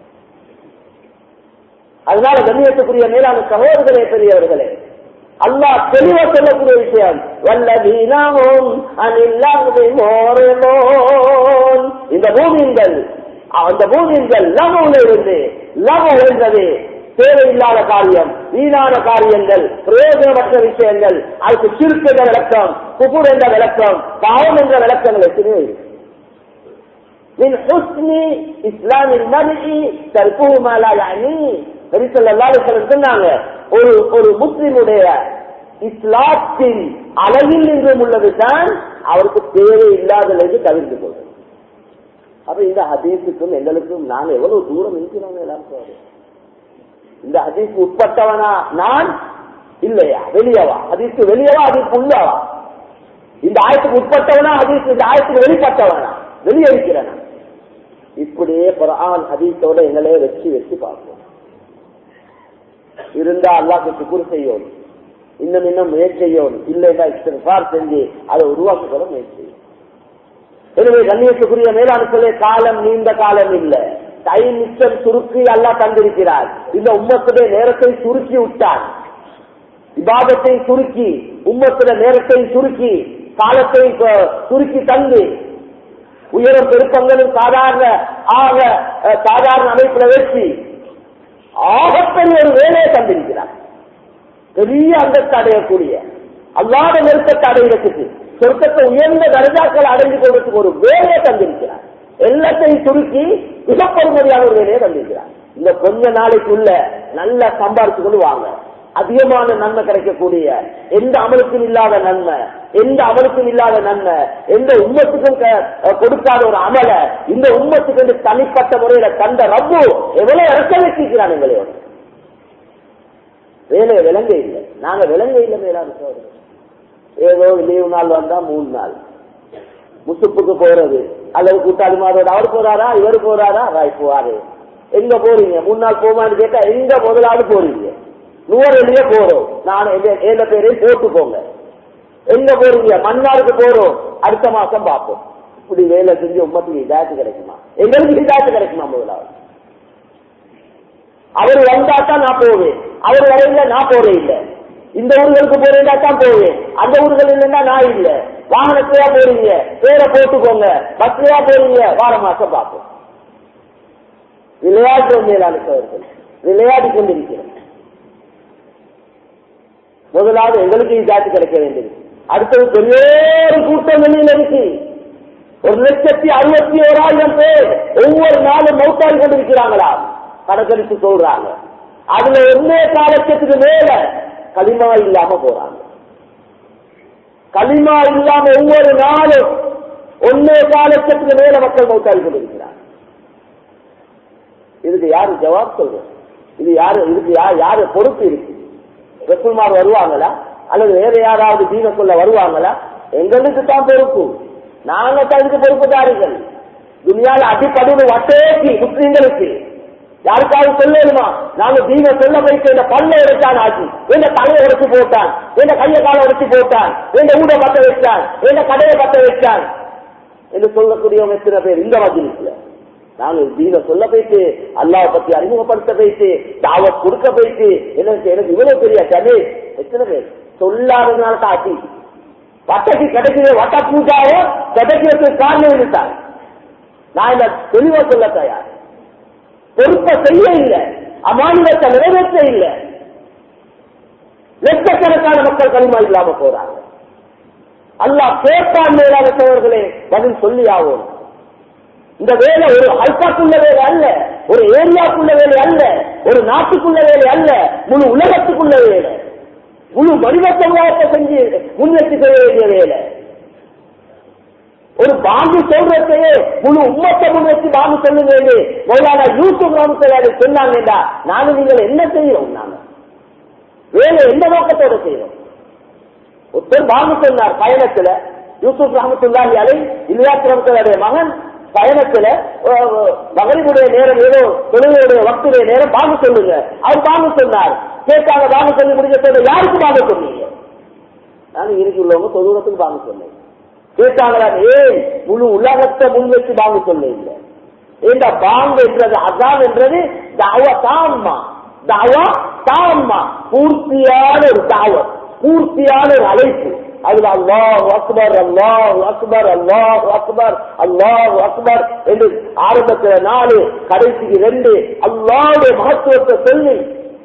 அதனால கண்ணியத்துக்குரிய மேலான சகோதரர்களே பெரியவர்களே அல்லாஹ் தெளிவா சொல்லக்கூடிய விஷயம் வல்லதீனமும் அனில்லாஹ்வி மோரமோன் இந்த பூமியங்கள் அந்த பூமியங்கள் லவவுல இருந்து லவ் என்றது தேவையில்லாத காரியம் வீணான காரியங்கள் பிரயோஜனமற்ற விஷயங்கள் அதுக்கு சிறுக்கு என்ற விளக்கம் குபுர் என்ற விளக்கம் பாவம் என்ற விளக்கங்கள் எத்தனையோ இருக்கு من حسن اسلام المرء تركه ما لا يعنيه நபி ஸல்லல்லாஹு அலைஹி வஸல்லம் சொன்னாங்க ஒரு ஒரு முஸ்லிமுடைய இஸ்லாத்தின் அளவில் நின்றும் உள்ளதுதான் அவருக்கு தேவை இல்லாதது தவிர்த்து கொள்வது அப்ப இந்த ஹதீஸுக்கும் எங்களுக்கும் நாங்க எவ்வளவு தூரம் இருக்கிறோம் எல்லாரும் சொல்றது. இந்த ஹதீஸ் உட்பட்டவனா நான் இல்லையா வெளியவா ஹதீஸ்க்கு வெளியவா ஹதீஸ்க்கு உள்ளவா இந்த ஆயத்துக்கு உட்பட்டவனா ஹதீஸ் இந்த ஆயத்துக்கு வெளிப்பட்டவனா வெளியே இருக்கிறனா இப்படியே குரான் ஹதீஸோட எங்களே வச்சு வச்சு பார்ப்போம் இருந்தா அல்லாஹ்க்கு சுக்குர் செய்யும் இன்னும் இன்னும் முயற்சி செய்யும் இல்லைன்னா இஸ்திஃபார் செஞ்சு அதை உருவாக்கி கொள்ள முயற்சி செய்யும் எனவே கண்ணியத்துக்குரிய மேலான சொல்ல காலம் நீண்ட காலம் இல்ல டைம் மிச்சம் சுருக்கி அல்லாஹ் தந்திருக்கிறார் இந்த உம்மத்துடைய நேரத்தை சுருக்கி விட்டார் விவாதத்தை சுருக்கி உம்மத்துடைய நேரத்தை சுருக்கி காலத்தை அஹ், சுருக்கி தந்து உயரம் பெருப்பங்களும் சாதாரண ஆக அஹ், சாதாரண அமைப்புல வச்சு ஆகப்பெரிய ஒரு வேலையை தந்திருக்கிறார் பெரிய அந்தஸ்து அடையக்கூடிய அல்லாத நெருக்கத்தை அடைகிறதுக்கு சொர்க்கத்தை உயர்ந்த தரஜாக்கள் அடைந்து கொள்வதற்கு ஒரு வேலையை தந்திருக்கிறார் எல்லாத்தையும் சுருக்கி மிகப்பெருமதியான ஒரு வேலையை தந்திருக்கிறார் இந்த கொஞ்ச நாளைக்குள்ள நல்லா சம்பாரிச்சு கொண்டு வாங்க அதிகமான நன்மை கிடைக்கக்கூடிய எந்த அமலுக்கும் இல்லாத நன்மை எந்த அமலுக்கும் இல்லாத நன்மை எந்த உம்மத்துக்கும் க- அஹ் கொடுக்காத ஒரு அமல இந்த உம்மத்துக்கு என்று தனிப்பட்ட முறையில கண்ட ரப்பு எவ்வளவு இறக்க வச்சிருக்கிறான் எங்களையோட வேலையை விளங்க இல்லை நாங்க விளங்க இல்லை மேலான சோதனை ஏதோ லீவு நாள் வந்தா மூணு நாள் முசுப்புக்கு போறது அல்லது கூட்டாளி மாதோட அவர் போறாரா இவர் போறாரா ராய் போவாரு எங்க போறீங்க மூணு நாள் போமான்னு கேட்டா எங்க முதலாவது போறீங்க நூறுலயே போறோம் நான் எந்த பேரையும் போட்டு போங்க எங்க போறீங்க மன்னாருக்கு போறோம் அடுத்த மாசம் பார்ப்போம் இப்படி வேலை செஞ்சு உம்மத்துக்கு இதாச்சு கிடைக்குமா எங்களுக்கு இதாச்சு கிடைக்குமா முதலாவது அவர் வந்தா தான் நான் போவேன் அவர் வரையில நான் போறேன் இல்ல இந்த ஊர்களுக்கு போறேன்டா தான் போவேன் அந்த ஊர்கள் இல்லைன்னா நான் இல்ல வாகனத்தையா போறீங்க பேரை போட்டுக்கோங்க பஸ்லயா போறீங்க வார மாசம் பார்ப்போம் விளையாட்டு மேலாளர்கள் விளையாடி கொண்டிருக்கிறோம் முதலாவது எங்களுக்கு இதாச்சு கிடைக்க வேண்டியது அடுத்தது பெரிய ஒரு கூட்டம் வெளியில் இருக்கு ஒரு லட்சத்தி அறுபத்தி ஓராயிரம் பேர் ஒவ்வொரு நாளும் மௌத்தாடி கொண்டிருக்கிறாங்களா கணக்கெடுத்து சொல்றாங்க அதுல ஒன்னே காலத்துக்கு மேல களிமா இல்லாம போறாங்க களிமா இல்லாம ஒவ்வொரு நாளும் ஒன்னே காலத்துக்கு மேல மக்கள் மௌத்தாடி கொண்டிருக்கிறாங்க இதுக்கு யாரு ஜவாப் சொல்றது இது யாரு இதுக்கு யா- யாரு பொறுப்பு இருக்கு ரசூல்மார் வருவாங்களா அல்லது வேற யாராவது தீனக்குள்ள வருவாங்களா எங்களுக்கு தான் பொறுப்பு நாங்க தான் இதுக்கு பொறுப்புதாரிகள் துணியால அடிப்படையில் வட்டேக்கி முஸ்லீம்களுக்கு யாருக்காவது சொல்லணுமா நாங்க தீன சொல்ல போயிட்டு இந்த பல்ல எடுத்தான் ஆச்சு எந்த தலையை உடைச்சு போட்டான் எந்த கையை காலை உடைச்சு போட்டான் எந்த ஊட பத்த வச்சான் எந்த கடையை பத்த வச்சான் என்று சொல்லக்கூடியவங்க எத்தனை பேர் இந்த மஜிலிஸ்ல நாங்கள் தீன சொல்ல போயிட்டு அல்லாஹ் பத்தி அறிமுகப்படுத்த போயிட்டு தாவத் கொடுக்க போயிட்டு எனக்கு எனக்கு இவ்வளவு பெரிய கதை எத்தனை பேர் சொல்லாததுனால தான் ஆச்சு வட்டக்கு கிடைக்கிற வட்ட பூஜாவோ கிடைக்கிறதுக்கு காரணம் இருந்தாங்க நான் இந்த தெளிவா சொல்ல தயார் பொறுப்பை செய்ய இல்லை அமானியத்தை நிறைவேற்ற இல்லை லட்சக்கணக்கான மக்கள் களிமா இல்லாம போறாங்க அல்லாஹ் கேட்பான் மேலான சோழர்களே பதில் சொல்லி ஆகும் இந்த வேலை ஒரு அல்பாக்குள்ள வேலை அல்ல ஒரு ஏரியாக்குள்ள வேலை அல்ல ஒரு நாட்டுக்குள்ள வேலை அல்ல முழு உலகத்துக்குள்ள வேலை முழு மனித சமுதாயத்தை செஞ்சு முன்னெடுத்து செய்ய வேண்டிய வேலை ஒரு பாங்கு சொல்றதையே முழு உம்மத்தை முன்னெடுத்து பாங்கு சொல்லுங்க மௌலானா யூசுப் ராமத்தையாரு சொன்னாங்கடா நானும் நீங்கள் என்ன செய்யறோம் நாங்க வேலை எந்த நோக்கத்தோட செய்யறோம் ஒருத்தர் பாங்கு சொன்னார் பயணத்துல யூசுப் ரஹமத்துல்லாஹி அலை இலியாஸ் ரஹமத்துல்லாடைய மகன் பயணத்துல மகளிருடைய நேரம் ஏதோ தொழிலுடைய வக்துடைய நேரம் பாங்கு சொல்லுங்க அவர் பாங்கு சொன்னார் கேட்டாங்க பாங்கு சொல்லி முடிஞ்ச சொல்ல யாருக்கு பாங்கு சொன்னீங்க நானும் இருக்கு உள்ளவங்க தொழுவத்துக்கு பாங்கு சொன்னேன் கேட்டாங்களா ஏன் முழு உலகத்தை முன் வச்சு பாங்கு சொல்ல இல்லை இந்த பாங்கு என்றது அதான் என்றது தாவ தாம்மா தாவா தாம்மா பூர்த்தியான ஒரு தாவம் பூர்த்தியான ஒரு அழைப்பு அதுல அல்லாஹ் அக்பர் அல்லாஹ் அக்பர் அல்லாஹ் அக்பர் அல்லாஹ் அக்பர் என்று ஆரம்பத்துல நாலு கடைசிக்கு ரெண்டு அல்லாவுடைய மகத்துவத்தை சொல்லி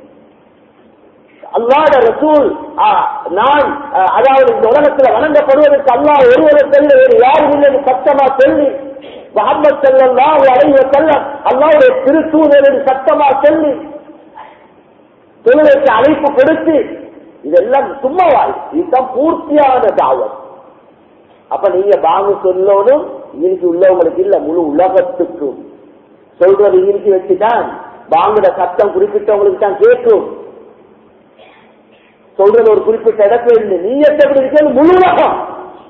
அல்லாட ரசூல் நான் அதாவது இந்த உலகத்துல வணங்கப்படுவதற்கு அல்லாஹ் ஒருவரை செல்ல வேறு யாரும் இல்லை சத்தமா சொல்லி முகமது செல்லாம் அலைவ செல்ல அல்லாவுடைய திருத்தூதர் என்று சத்தமா சொல்லி தொழிலுக்கு அழைப்பு கொடுத்து இதெல்லாம் சும்மாவாய் இதுதான் பூர்த்தியான தாவம் அப்ப நீங்க பாங்கு சொல்லணும் இன்னைக்கு உள்ளவங்களுக்கு இல்ல முழு உலகத்துக்கும் சொல்றது இன்னைக்கு வச்சுதான் பாங்குட சத்தம் குறிப்பிட்டவங்களுக்கு தான் கேட்கும் சொல்றது ஒரு குறிப்பிட்ட இடத்துல இருந்து நீ எப்படி இருக்கிறது முழு உலகம்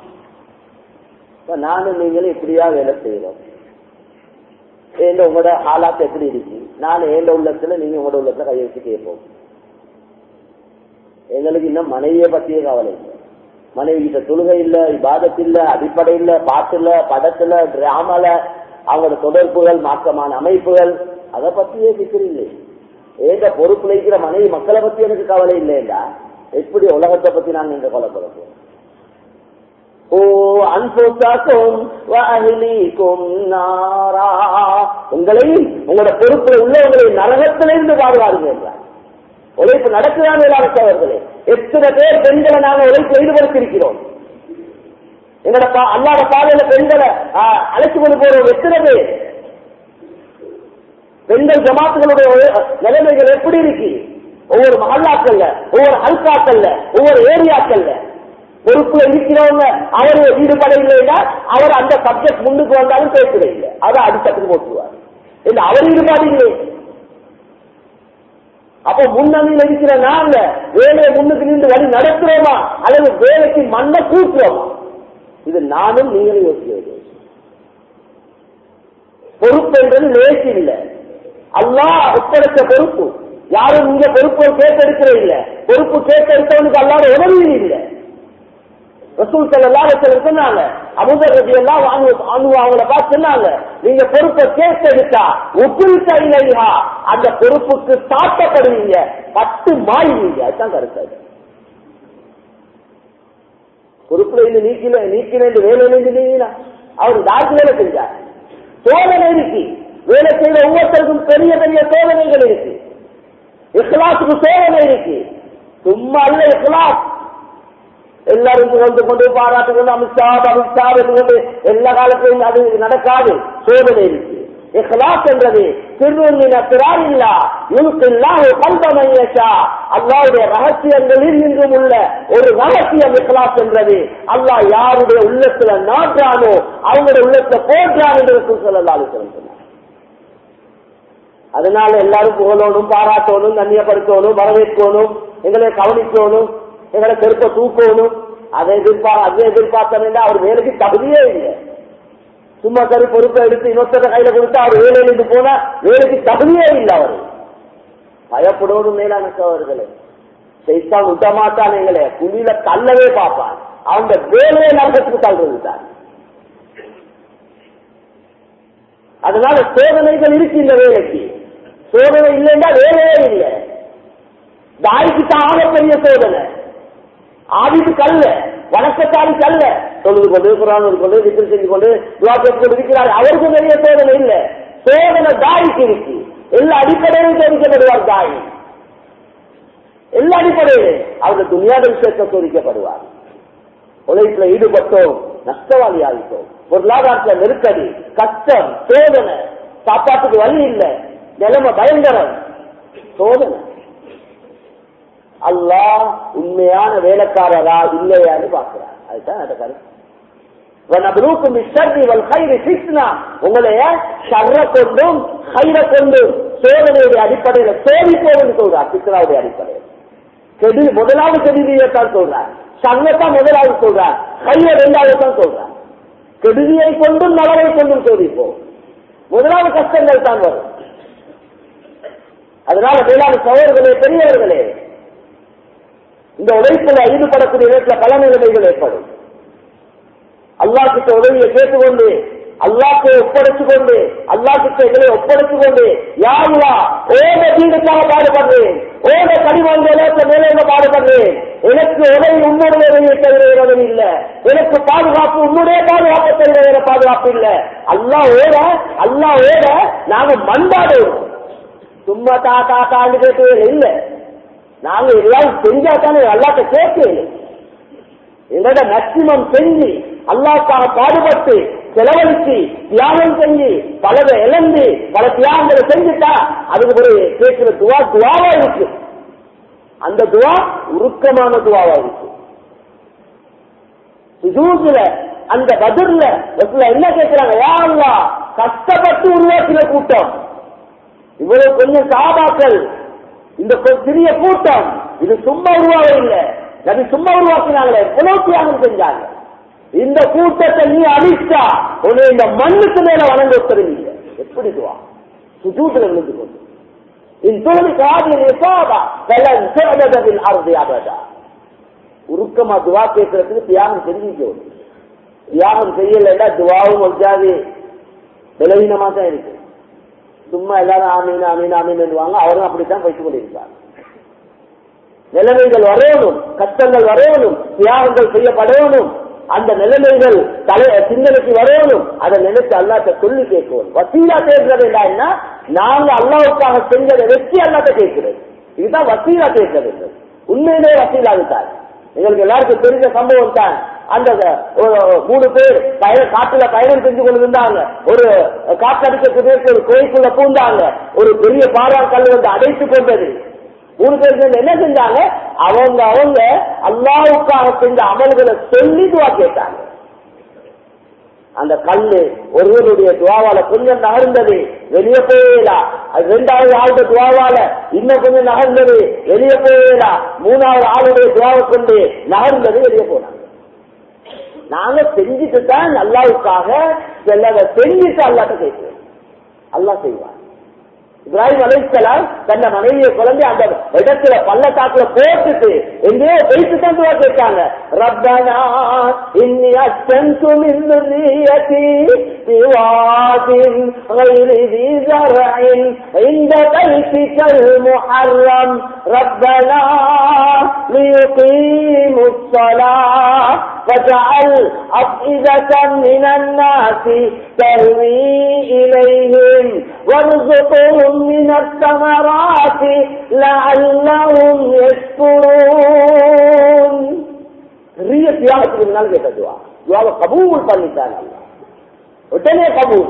நானும் நீங்களும் இப்படியா வேலை செய்யறோம் ஏண்ட உங்களோட ஹாலாத் எப்படி இருக்கு நான் ஏண்ட உள்ளத்துல நீங்க உங்களோட உள்ளத்துல கையை வச்சு கேட்போம் எங்களுக்கு இன்னும் மனைவியை பத்தியே கவலை இல்லை மனைவி கிட்ட தொழுகை இல்ல இபாதத்து இல்ல அடிப்படை இல்ல பாட்டுல படத்துல டிராமால அவங்களோட தொடர்புகள் மாற்றமான அமைப்புகள் அதை பத்தியே சிக்கிரில்லை ஏங்க பொறுப்புல இருக்கிற மனைவி மக்களை பத்தி எனக்கு கவலை இல்லையா எப்படி உலகத்தை பத்தி நான் நீங்க கவலைப்பட ஓ அன்புக்கும் நாரா உங்களையும் உங்களோட பொறுப்புல உள்ளவங்களை நரகத்திலிருந்து பாதுகாருங்க என்றார் உழைப்பு நடக்குதான் இல்லாதவர்களே எத்தனை பேர் பெண்களை நாங்கள் உழைப்பு ஈடுபடுத்திருக்கிறோம் எங்களோட அல்லாத பாதையில பெண்களை அழைச்சு கொண்டு போறோம் எத்தனை பேர் பெண்கள் ஜமாத்துகளுடைய நிலைமைகள் எப்படி இருக்கு ஒவ்வொரு மகல்லாக்கள்ல ஒவ்வொரு ஹல்காக்கள்ல ஒவ்வொரு ஏரியாக்கள்ல பொறுப்புல இருக்கிறவங்க அவரு ஈடுபட இல்லைன்னா அவர் அந்த சப்ஜெக்ட் முன்னுக்கு வந்தாலும் பேசுறது இல்லை அதை அடித்தட்டுக்கு போட்டுருவார் இல்ல அவர் ஈடுபாடு இல்லை அப்ப முன்னணியில் இருக்கிற நாங்க வேலையை முன்னுக்கு நின்று வழி நடத்துறோமா அல்லது வேலைக்கு மண்ணை கூட்டுறோமா இது நானும் நீங்களும் யோசிக்க வேண்டிய பொறுப்பு என்றது லேசி இல்லை அல்லா ஒப்படைச்ச பொறுப்பு யாரும் இங்க பொறுப்பு கேட்டெடுக்கிற இல்ல பொறுப்பு கேட்டெடுத்தவனுக்கு அல்லாத உதவி இல்லை ரசூல் செல்லாம் சொன்னாங்க அமுதர் ரதி எல்லாம் அவங்கள பார்த்து சொன்னாங்க நீங்க பொறுப்பை கேட்டெடுத்தா ஒப்புவித்த இல்லையா அந்த பொறுப்புக்கு சாட்டப்படுவீங்க பத்து மாயுவீங்க அதுதான் கருத்து பொறுப்புல இருந்து நீக்கில நீக்கினு வேலை நீங்கினா அவர் தாக்கு வேலை செஞ்சார் சோதனை இருக்கு வேலை செய்யற ஒவ்வொருத்தருக்கும் பெரிய பெரிய சோதனைகள் இருக்கு இஸ்லாத்துக்கு சோதனை இருக்கு சும்மா அல்ல இஸ்லாத் எல்லாரும் வந்து கொண்டு பாராட்டு கொண்டு அமித்ஷா அமித்ஷா கொண்டு எல்லா காலத்திலும் அது நடக்காது சோதனை இருக்கு இஹ்லாஸ் என்றது திருவண்ணின பிறாரில்லா யுனுக்கில்லாஹு கல்பமையஷா அல்லாவுடைய ரகசியங்களில் இன்றும் உள்ள ஒரு ரகசியம் இஹ்லாஸ் என்றது அல்லாஹ் யாருடைய உள்ளத்துல நாட்டானோ அவங்களுடைய உள்ளத்துல போன்றான் என்று சொல்லலாலு சொன்னார் அதனால எல்லாரும் புகழணும் பாராட்டணும் கண்ணியப்படுத்தணும் வரவேற்கணும் எங்களை கவனிக்கணும் எங்களை செருப்ப தூக்கணும் அதை எதிர்பார்க்க அதை எதிர்பார்த்தா அவர் வேலைக்கு தகுதியே இல்லை சும்மா கரு பொறுப்பை எடுத்து இன்னொருத்தர கையில கொடுத்தா அவர் வேலையிலிருந்து போனா வேலைக்கு தகுதியே இல்லை அவர் பயப்படுவதும் மேலான சோழர்களே செய்தான் விட்டமாட்டான் எங்களை குழியில தள்ளவே பார்ப்பான் அவங்க வேலையை நரகத்துக்கு தள்ளுறது தான் அதனால சோதனைகள் இருக்கு இந்த வேலைக்கு சோதனை இல்லைன்னா வேலையே இல்லை தாய்க்கு தான் ஆகப்பெரிய சோதனை ஆதிக்கு கல்ல வணக்கத்தாரிக்கு அல்ல தொழுது கொண்டு குரான் கொண்டு விக்கிரி செஞ்சு கொண்டு துவா கேட்டு கொண்டு இருக்கிறார் அவருக்கு நிறைய சோதனை இல்ல சோதனை தாய்க்கு இருக்கு எல்லா அடிப்படையிலும் சோதிக்கப்படுவார் தாய் எல்லா அடிப்படையிலும் அவர்கள் துணியாத விஷயத்தை சோதிக்கப்படுவார் உழைப்புல ஈடுபட்டோம் நஷ்டவாளி ஆகிட்டோம் பொருளாதாரத்துல நெருக்கடி கஷ்டம் சோதனை சாப்பாட்டுக்கு வழி இல்லை நிலைமை பயங்கரம் சோதனை அல்லாஹ் உண்மையான வேலைக்காரரா இல்லையான்னு பாக்குறார் அதுதான் அந்த கருத்து உங்களைய ஷர்ர கொண்டும் ஹைர கொண்டும் சோதனையுடைய அடிப்படையில சோதிப்போம் சொல்றார் சித்ராவுடைய அடிப்படையில் கெடு முதலாவது கெடுதியைத்தான் சொல்றார் சங்கத்தான் முதலாவது சொல்றார் ஹைர ரெண்டாவது தான் சொல்றார் கெடுதியை கொண்டும் நலவை கொண்டும் சோதிப்போம் முதலாவது கஷ்டங்கள் தான் வரும் அதனால மேலான சகோதரர்களே பெரியவர்களே இந்த உழைப்புல ஈடுபடக்கூடிய நேரத்தில் பல நிலைமைகள் ஏற்படும் அல்லா கிட்ட உதவியை கேட்டுக்கொண்டு அல்லாக்கு ஒப்படைச்சு கொண்டு அல்லா கிட்ட எங்களை ஒப்படைச்சு கொண்டு யாருலா ஓட வீடுக்காக பாடுபடுறேன் ஓட கனிவாங்க மேலே பாடுபடுறேன் எனக்கு உதவி உன்னுடைய உதவியை தவிர உதவி இல்ல எனக்கு பாதுகாப்பு உன்னுடைய பாதுகாப்பு தவிர வேற பாதுகாப்பு இல்ல அல்லா ஓட அல்லா ஓட நாங்க மண்டாடுவோம் சும்மா தா தா தாண்டு கேட்டு இல்ல நாங்க எல்லாம் செஞ்சா தானே அல்லாட்ட கேட்கல எங்களோட மேக்சிமம் செஞ்சு அல்லாவுக்காக பாடுபட்டு செலவழிச்சு தியாகம் செஞ்சு பலதை இழந்து பல தியாகங்களை செஞ்சுட்டா அதுக்கு ஒரு கேட்கிற துவா துவாவா இருக்கு அந்த துவா உருக்கமான துவாவா இருக்கு சுஜூசுல அந்த பதிர்ல என்ன கேட்கிறாங்க யா கஷ்டப்பட்டு உருவாக்கின கூட்டம் இவ்வளவு கொஞ்சம் சாபாக்கள் இந்த சிறிய கூட்டம் இது சும்மா உருவாக இல்லை நபி சும்மா உருவாக்கினாங்களே எவ்வளவு தியாகம் செஞ்சாங்க இந்த கூட்டத்தை நீ அழிச்சா உன்னை இந்த மண்ணுக்கு மேல வணங்க ஒத்துறீங்க எப்படி துவா சுஜூத்துல விழுந்து கொண்டு உருக்கமா துவா கேட்கறதுக்கு தியாகம் செஞ்சுக்கணும் தியாகம் செய்யலைன்னா துவாவும் வச்சாது விலகினமா தான் இருக்கு சும்மா எல்லாரும் ஆமீன் ஆமீன் ஆமீன் என்றுவாங்க அவரும் அப்படித்தான் பேசிக் கொண்டிருக்காங்க நிலைமைகள் வரையணும் கஷ்டங்கள் வரையணும் தியாகங்கள் செய்யப்படணும் அந்த நிலைமைகள் தலை சிந்தனைக்கு வரையணும் அதை நினைச்சு அல்லாட்ட சொல்லி கேட்கணும் வசீலா கேட்கறது என்ன நாங்க அல்லாவுக்காக செஞ்சதை வச்சு அல்லாட்ட கேட்கிறது இதுதான் வசீலா கேட்கறது உண்மையிலே வசீலா தான் எங்களுக்கு எல்லாருக்கும் தெரிஞ்ச சம்பவம் தான் அந்த மூணு பேர் பயண காட்டுல பயணம் செஞ்சு கொண்டு இருந்தாங்க ஒரு காற்றடிக்கக்கூடிய ஒரு கோயிலுக்குள்ள பூந்தாங்க ஒரு பெரிய பாரா கல் வந்து அடைத்து கொண்டது மூணு பேர் சேர்ந்து என்ன செஞ்சாங்க அவங்க அவங்க அல்லாவுக்காக செஞ்ச அமல்களை சொல்லி துவா கேட்டாங்க அந்த கல்லு ஒருவருடைய துவாவால கொஞ்சம் நகர்ந்தது வெளியே போயலா அது ரெண்டாவது ஆளுடைய துவாவால இன்னும் கொஞ்சம் நகர்ந்தது வெளியே போயலா மூணாவது ஆளுடைய துவாவை கொண்டு நகர்ந்தது வெளியே போனாங்க நாங்க செஞ்சுட்டு தான் அல்லாவுக்காக சிலதை செஞ்சுட்டு அல்லாட்ட கேட்கிறோம் அல்லா செய்வார் இப்ராஹிம் அலைசலாம் தன்ன மனைவியை குழந்தை அந்த இடத்துல பள்ளத்தாக்குல போட்டுட்டு எங்கேயோ போயிட்டு தான் துவா கேட்டாங்க ரப்பனா இன்னி அஸ்தன்து மின் ذريتي بواد غير ذي زرع عند بيتك المحرم ربنا ليقيموا الصلاة فاجعل أفئدة من الناس تهوي إليهم وارزقهم من الثمرات لعلهم يشكرون பெரிய தியாகத்துக்கு முன்னால் கேட்ட துவா துவாவை கபூல் பண்ணிட்டாங்க உடனே கபூல்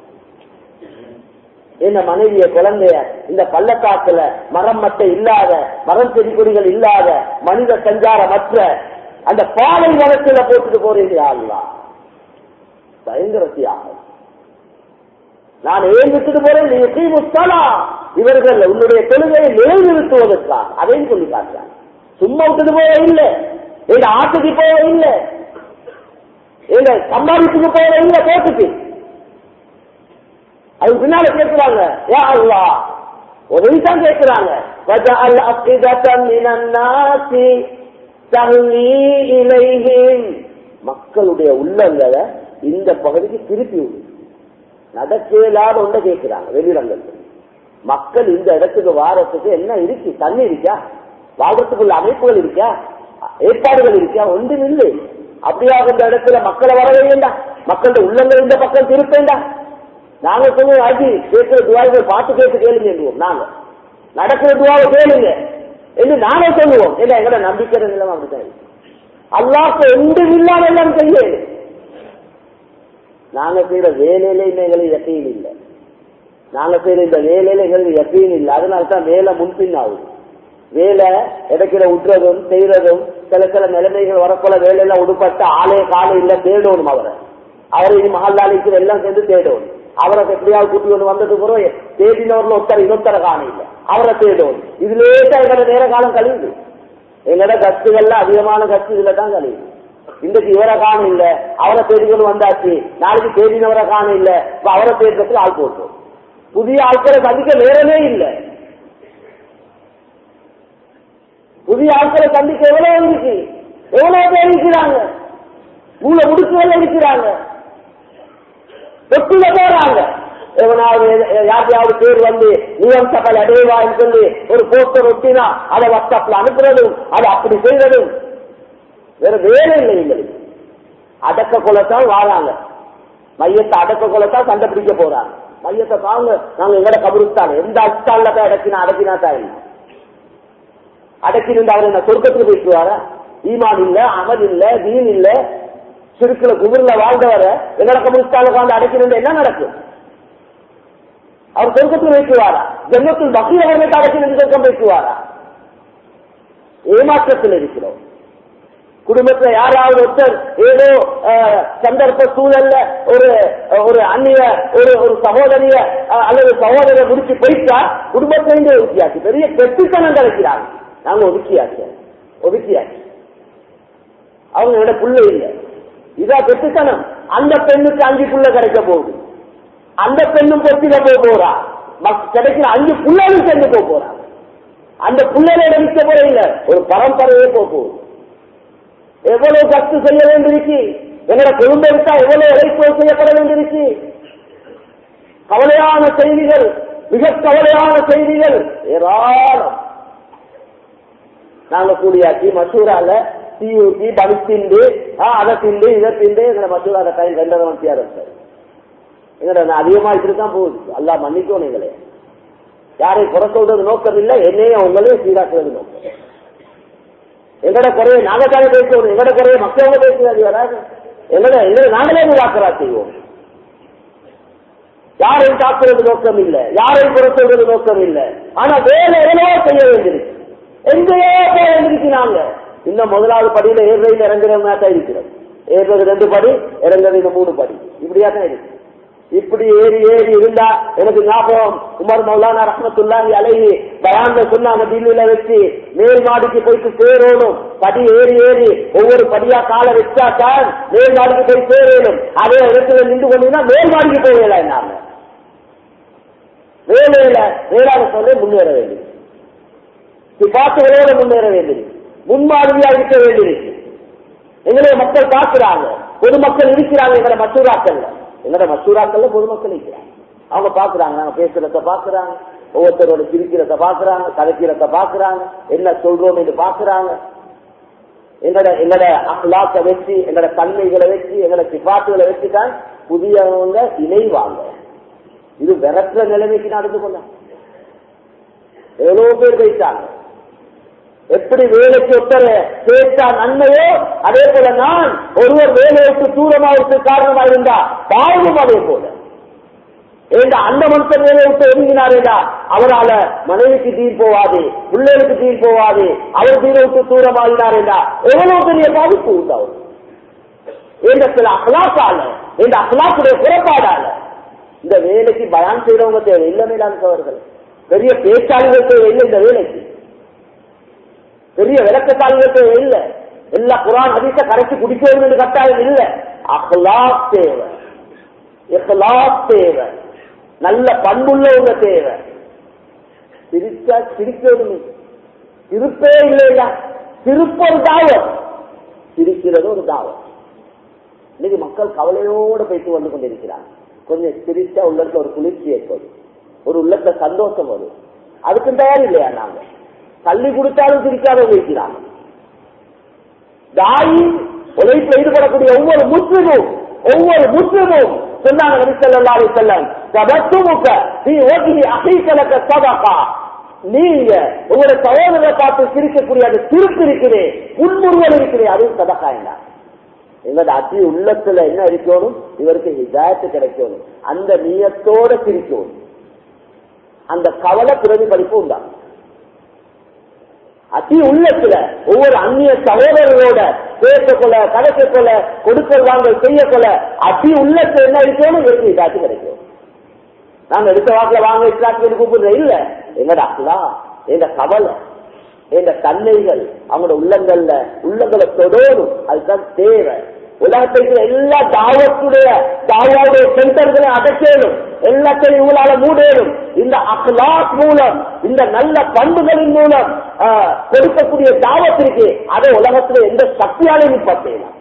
என்ன மனைவிய குழந்தைய இந்த பள்ளத்தாக்குல மரம் மட்டை இல்லாத மரம் செடி கொடிகள் இல்லாத மனித சஞ்சாரமற்ற அந்த பாலை வனத்துல போட்டுட்டு போறீங்க அல்லா பயங்கர தியாகம் நான் ஏன் விட்டுட்டு போறேன் நீ முஸ்தலா இவர்கள் உன்னுடைய தொழுகையை நிலைநிறுத்துவதற்கா அதையும் சொல்லி காட்டுறாங்க சும்மா விட்டுட்டு போக இல்லை எங்க ஆட்டுக்கு போக இல்லை எங்க சம்பாதிச்சுக்கு போக இல்லை கோட்டுக்கு அதுக்கு பின்னால கேட்கிறாங்க யா அல்லா உதவி தான் கேட்கிறாங்க மக்களுடைய உள்ளங்களை இந்த பகுதிக்கு திருப்பி விடு நடக்கலாத ஒன்றை கேட்கிறாங்க வெளியிடங்கள் மக்கள் இந்த இடத்துக்கு வாரத்துக்கு என்ன இருக்கு தண்ணி இருக்கா வாழ்றதுக்குள்ள அமைப்புகள் இருக்கா ஏற்பாடுகள் இருக்கா ஒன்றும் இல்லை அப்படியாக இந்த இடத்துல மக்களை வர வேண்டாம் மக்களுடைய உள்ளங்கள் இந்த பக்கம் திருப்பேண்டா நாங்க சொல்லுவோம் அஜி கேட்கிற துவாய்கள் பார்த்து கேட்டு கேளுங்க என்றுவோம் நாங்க நடக்கிற துவாவை கேளுங்க என்று நாங்க சொல்லுவோம் இல்ல எங்கட நம்பிக்கை நிலைமை அப்படித்தான் இருக்கு அல்லாஹ் ஒன்றும் இல்லாம எல்லாம் செய்ய நாங்க செய்யற வேலையில இன்னும் எங்களுக்கு யக்கீன் இல்லை நாங்க செய்யற இந்த வேலையில எங்களுக்கு யக்கீன் இல்லை அதனால தான் வேலை முன்பின் ஆகுது வேலை இடைக்கிற விட்டுறதும் செய்யறதும் சில சில நிலைமைகள் வரப்போல வேலையில உடுப்பட்ட ஆளே காலை இல்ல தேடணும் அவரை அவரை இனி மகல்லாளிக்கு எல்லாம் சேர்ந்து தேடணும் அவரை எப்படியாவது கூட்டி கொண்டு வந்தது பிறகு தேடினவர்ல ஒருத்தர் இன்னொருத்தர காண இல்லை அவரை தேடணும் இதுலேயே தான் எங்களோட நேர காலம் கழியுது எங்களோட கட்சிகள்ல அதிகமான கட்சி இதுல தான் கழியுது இன்றைக்கு இவரை காண இல்ல அவரை தேடிக்கொண்டு வந்தாச்சு நாளைக்கு தேடினவரை காண இல்ல இப்ப அவரை தேடுறதுக்கு ஆள் போட்டோம் புதிய ஆட்களை சந்திக்க நேரமே இல்லை புதிய ஆட்களை சந்திக்க எவ்வளவு இருக்கு எவ்வளவு பேர் இருக்கிறாங்க மூளை முடிச்சுகள் இருக்கிறாங்க தொட்டில போறாங்க எவனாவது யாரையாவது பேர் வந்து நிலம் சபல் அடைவான்னு சொல்லி ஒரு போஸ்டர் ஒட்டினா அதை வாட்ஸ்அப்ல அனுப்புறதும் அதை அப்படி செய்வதும் வேற வேலை இல்லை எங்களுக்கு அடக்க கொலைத்தான் வாழாங்க மையத்தை அடக்க கொலைத்தான் கண்டுபிடிக்க போறாங்க மையத்தை தாங்க நாங்க எங்கட கபருஸ்தான் எந்த அஸ்தான்ல தான் அடக்கினா அடக்கினா தான் இல்லை அடக்கிருந்து அவர் என்ன சொர்க்கத்துக்கு பேசுவாரா ஈமான் இல்ல அமல் இல்ல தீன் இல்ல சிறுக்குல குபுர்ல வாழ்ந்தவர எங்கட கபருஸ்தான உட்கார்ந்து அடக்கிருந்து என்ன நடக்கும் அவர் சொர்க்கத்தில் வைக்குவாரா ஜென்மத்தில் பக்தி அவர்களுக்கு அடக்கிருந்து சொர்க்கம் பேசுவாரா ஏமாற்றத்தில் இருக்கிறோம் குடும்பத்துல யாராவது ஒருத்தர் ஏதோ சந்தர்ப்ப சூழல்ல ஒரு ஒரு அந்நிய ஒரு ஒரு சகோதரிய அல்லது சகோதர முடிச்சு போயிட்டா குடும்பத்திலிருந்து ஒதுக்கியாச்சு பெரிய கெட்டுத்தனம் கிடைக்கிறாங்க நாங்க ஒதுக்கியாச்சு ஒதுக்கியாச்சு அவங்க என்னோட புள்ள இல்லை இதா கெட்டுத்தனம் அந்த பெண்ணுக்கு அஞ்சு புள்ள கிடைக்க போகுது அந்த பெண்ணும் பொத்தில போக போறா கிடைக்கிற அஞ்சு புள்ளையும் சேர்ந்து போக போறா அந்த புள்ளையில நிற்க போற இல்ல ஒரு பரம்பரையே போக போகுது எவ்வளவு கஷ்டம் செய்ய வேண்டியிருக்கு எங்களோட குடும்பத்தா எவ்வளவு இழைப்பு செய்யப்பட வேண்டியிருக்கு கவலையான செய்திகள் மிக கவலையான செய்திகள் ஏராளம் நாங்க கூடியாச்சு மசூரால தீ ஊற்றி பலி திண்டு அதை திண்டு இதை திண்டு எங்களை மசூரால டைம் ரெண்டரை மணித்தியா இருக்காரு எங்கட அதிகமா இப்படித்தான் போகுது அல்லா மன்னிக்கும் எங்களே யாரை குறை சொல்றது நோக்கம் இல்லை என்னையும் உங்களையும் சீராக்குறது நோக்கம் எங்கட குறைய நாங்க தானே பேசுவோம் எங்கட குறைய மக்களவங்க பேசுறது வராது எங்கட எங்களை நாங்களே முலாக்கரா செய்வோம் யாரையும் தாக்குறது நோக்கம் இல்ல யாரையும் குறை சொல்றது நோக்கம் இல்ல ஆனா வேலை எவ்வளவோ செய்ய வேண்டியிருக்கு எங்கேயோ போக வேண்டியிருக்கு நாங்க இன்னும் முதலாவது படியில ஏறுறையில் இறங்குறவங்க தான் இருக்கிறோம் ஏறுறது ரெண்டு படி இறங்குறது இந்த மூணு படி இப்படியா தான் இருக்கு இப்படி ஏறி ஏறி இருந்தா எனக்கு ஞாபகம் உமர் மௌலானா ரஹமத்துல்லாஹி அலைஹி பயான்ல சொன்னாங்க டில்லியில வச்சு மேல் மாடிக்கு போயிட்டு சேரணும் படி ஏறி ஏறி ஒவ்வொரு படியா காலை வச்சா தான் மேல் மாடிக்கு போய் சேரணும் அதே இடத்துல நின்று கொண்டீங்கன்னா மேல் மாடிக்கு போகல நாம வேலையில வேளாண் சொல்ல முன்னேற வேண்டியது சிபாத்துகளோட முன்னேற வேண்டியது முன்மாதிரியா இருக்க வேண்டியிருக்கு எங்களை மக்கள் பார்க்கிறாங்க பொதுமக்கள் இருக்கிறாங்க எங்களை மசூராக்கள்ல எங்களோட மசூராக்கள்ல பொதுமக்கள் இருக்கிறாங்க அவங்க பாக்குறாங்க நாங்க பேசுறத பாக்குறாங்க ஒவ்வொருத்தரோட சிரிக்கிறத பாக்குறாங்க கதைக்கிறத பாக்குறாங்க என்ன சொல்றோம் என்று பாக்குறாங்க எங்களோட எங்களோட அஹ்லாக்க வச்சு எங்களோட தன்மைகளை வச்சு எங்களோட சிபாத்துகளை வச்சு தான் புதியவங்க இணைவாங்க இது விரட்டுற நிலைமைக்கு நடந்து கொள்ள எவ்வளவு பேர் வைத்தாங்க எப்படி வேலைக்கு ஒருத்தர் கேட்டா நன்மையோ அதே போல நான் ஒருவர் வேலைக்கு தூரமாவதற்கு காரணமா இருந்தா பாவமும் அதே போல ஏண்டா அந்த மனுஷன் வேலையை விட்டு ஒதுங்கினாரேடா அவரால மனைவிக்கு தீர் போவாது பிள்ளைகளுக்கு தீர் போவாது அவர் தீரை விட்டு தூரமாகினாரேடா எவ்வளவு பெரிய பாதிப்பு உண்டாகும் என்ற சில அகலாக்கால இந்த அகலாக்குடைய புறப்பாடால இந்த வேலைக்கு பயான் செய்யறவங்க தேவை இல்லை மேலான அவர்கள் பெரிய பேச்சாளிகள் தேவை இல்லை இந்த வேலைக்கு பெரிய விளக்கத்தாளிகள் தேவை இல்லை எல்லா குரான் அதிக கரைச்சி குடிக்க வேண்டும் என்று கட்டாயம் இல்லை அஹ்லாக் தேவை இஹ்லாக் தேவை நல்ல பண்புள்ளவங்க தேவை சிரிச்சா சிரிக்கிறது திருப்பே இல்லையா திருப்ப ஒரு தாவம் சிரிக்கிறது ஒரு தாவம் இன்னைக்கு மக்கள் கவலையோடு பேசி வந்து கொண்டிருக்கிறாங்க கொஞ்சம் சிரிச்சா உள்ளத்துல ஒரு குளிர்ச்சி ஏற்படும் ஒரு உள்ளத்துல சந்தோஷம் வரும் அதுக்கும் தயார் இல்லையா நாங்க தள்ளி கொடுத்தாலும் சிரிக்காத இருக்கிறாங்க தாயி உழைப்பில் ஈடுபடக்கூடிய ஒவ்வொரு முஸ்லிமும் ஒவ்வொரு முஸ்லிமும் சொன்னாங்க நபி ஸல்லல்லாஹு அலைஹி வஸல்லம் தபத்துமுக ஃபீ வஜ்ஹி அஹீகலக சதகா நீங்க உங்களோட சகோதரரை பார்த்து சிரிக்கக்கூடிய அந்த சிரிப்பு இருக்குது புன்முறுவல் இருக்குது அதுவும் சதகா என்ன எங்களோட அதி உள்ளத்துல என்ன இருக்கணும் இவருக்கு ஹிதாயத்து கிடைக்கணும் அந்த நீயத்தோட சிரிக்கணும் அந்த கவலை பிரதிபலிப்பு உண்டாகும் அதி உள்ளத்துல ஒவ்வொரு அந்நிய சகோதரர்களோட பேசக்கொள்ள கதைக்கொள்ள கொடுக்கல் வாங்கல் செய்யக்கொள்ள அதி உள்ளத்துல என்ன இருக்கணும் இவருக்கு ஹிதாயத்து கிடைக்கும் நாங்க எடுத்த வாக்குல வாங்க இஸ்லாத்துக்கு கூப்பிடுற இல்ல எங்கட அக்கலா எங்க கவலை எங்க தன்மைகள் அவங்களோட உள்ளங்கள்ல உள்ளங்களை தொடரும் அதுதான் தேவை உலகத்தில் இருக்கிற எல்லா தாவத்துடைய தாவாவுடைய சென்டர்களையும் அடைச்சேனும் எல்லாத்தையும் இவங்களால மூடேனும் இந்த அக்லாஸ் மூலம் இந்த நல்ல பண்புகளின் மூலம் ஆஹ், கொடுக்கக்கூடிய தாவத்திற்கு அதை உலகத்துல எந்த சக்தியாலையும் நிப்பாட்டலாம்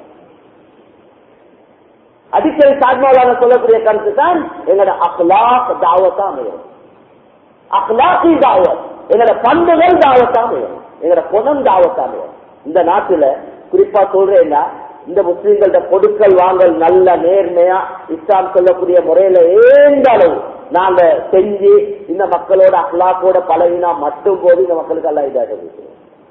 அடிக்கடி சாத்மாவான சொல்லக்கூடிய கருத்து தான் எங்களோட அக்லாக் தாவத்தா அமையும் அக்லாக்கி தாவத் எங்களோட பண்புகள் தாவத்தா அமையும் எங்களோட குணம் தாவத்தா அமையும் இந்த நாட்டுல குறிப்பா சொல்றேன்னா இந்த முஸ்லீம்கள்ட்ட கொடுக்கல் வாங்கல் நல்ல நேர்மையா இஸ்லாம் சொல்லக்கூடிய முறையில ஏந்த அளவு நாங்க செஞ்சு இந்த மக்களோட அக்லாக்கோட பழகினா மட்டும் போது இந்த மக்களுக்கு எல்லாம் இதாக கொடுக்கிறோம்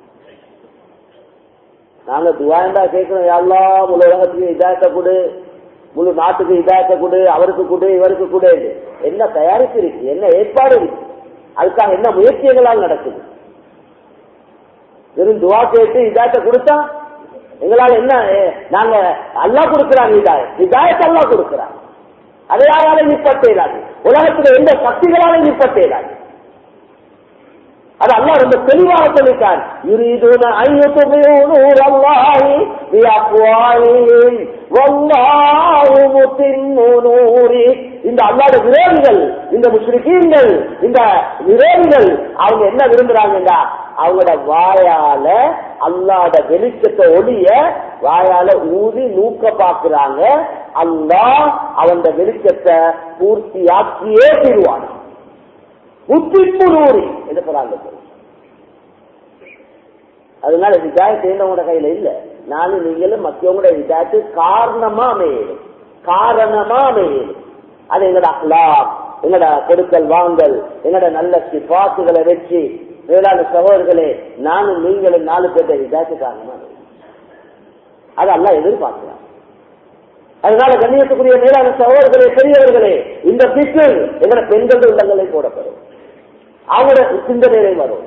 நாங்க துவாயந்தா கேட்கிறோம் எல்லாம் முழு உலகத்துக்கு இதாயத்தை கொடு முழு நாட்டுக்கு இதாயத்தை கொடு அவருக்கு கொடு இவருக்கு கொடு என்ன தயாரிப்பு இருக்கு என்ன ஏற்பாடு இருக்கு அதுக்காக என்ன முயற்சிகளால் நடக்குது வெறும் துவா கேட்டு இதாயத்தை கொடுத்தா எங்களால என்ன ஏ, நாங்க அல்லா கொடுக்கிறாங்க இதாயத் இதாயத்தை அல்லா கொடுக்கிறாங்க அதை யாராலும் நிப்பட்டேடாது உலகத்துல எந்த சக்திகளாலும் நிப்பட்டேடாது அது அல்லாஹ் ரொம்ப தெளிவாக சொல்லிட்டார் யுரீதுன ஐயுதுபியூ நூரல்லாஹி பிஅஃவாஹிஹிம் வல்லாஹு முத்திம்மு நூரி இந்த அல்லாஹ்வுடைய விரோதிகள் இந்த முஸ்லிக்கீன்கள் இந்த விரோதிகள் அவங்க என்ன விரும்புறாங்கன்னா அவங்களோட வாயால அல்லாட வெளிச்சத்தை ஒளிய வாயால ஊதி நூக்க பாக்குறாங்க அல்லாஹ் அவன் வெளிச்சத்தை பூர்த்தியாக்கியே தீருவான் முத்திப்பு நூறு என்று சொல்றாங்க அதனால விஜாயத்து என்னவங்களோட கையில இல்ல நானும் நீங்களும் மற்றவங்களோட விஜாயத்து காரணமா அமையணும் காரணமா அமையணும் அது எங்கட அக்லாம் எங்கட கொடுக்கல் வாங்கல் எங்கட நல்ல சிபாத்துகளை வச்சு வேளாண் சகோதரர்களே நானும் நீங்களும் நாலு பேர்த்த விஜாயத்து காரணமா அமையணும். அது எல்லாம் எதிர்பார்க்கலாம் அதனால கண்ணியத்துக்குரிய மேலான சகோதரர்களே பெரியவர்களே இந்த பிக்கு எங்கட பெண்கள் உள்ளங்களை போடப்படும் அவங்களோட சிந்தனையிலே வரும்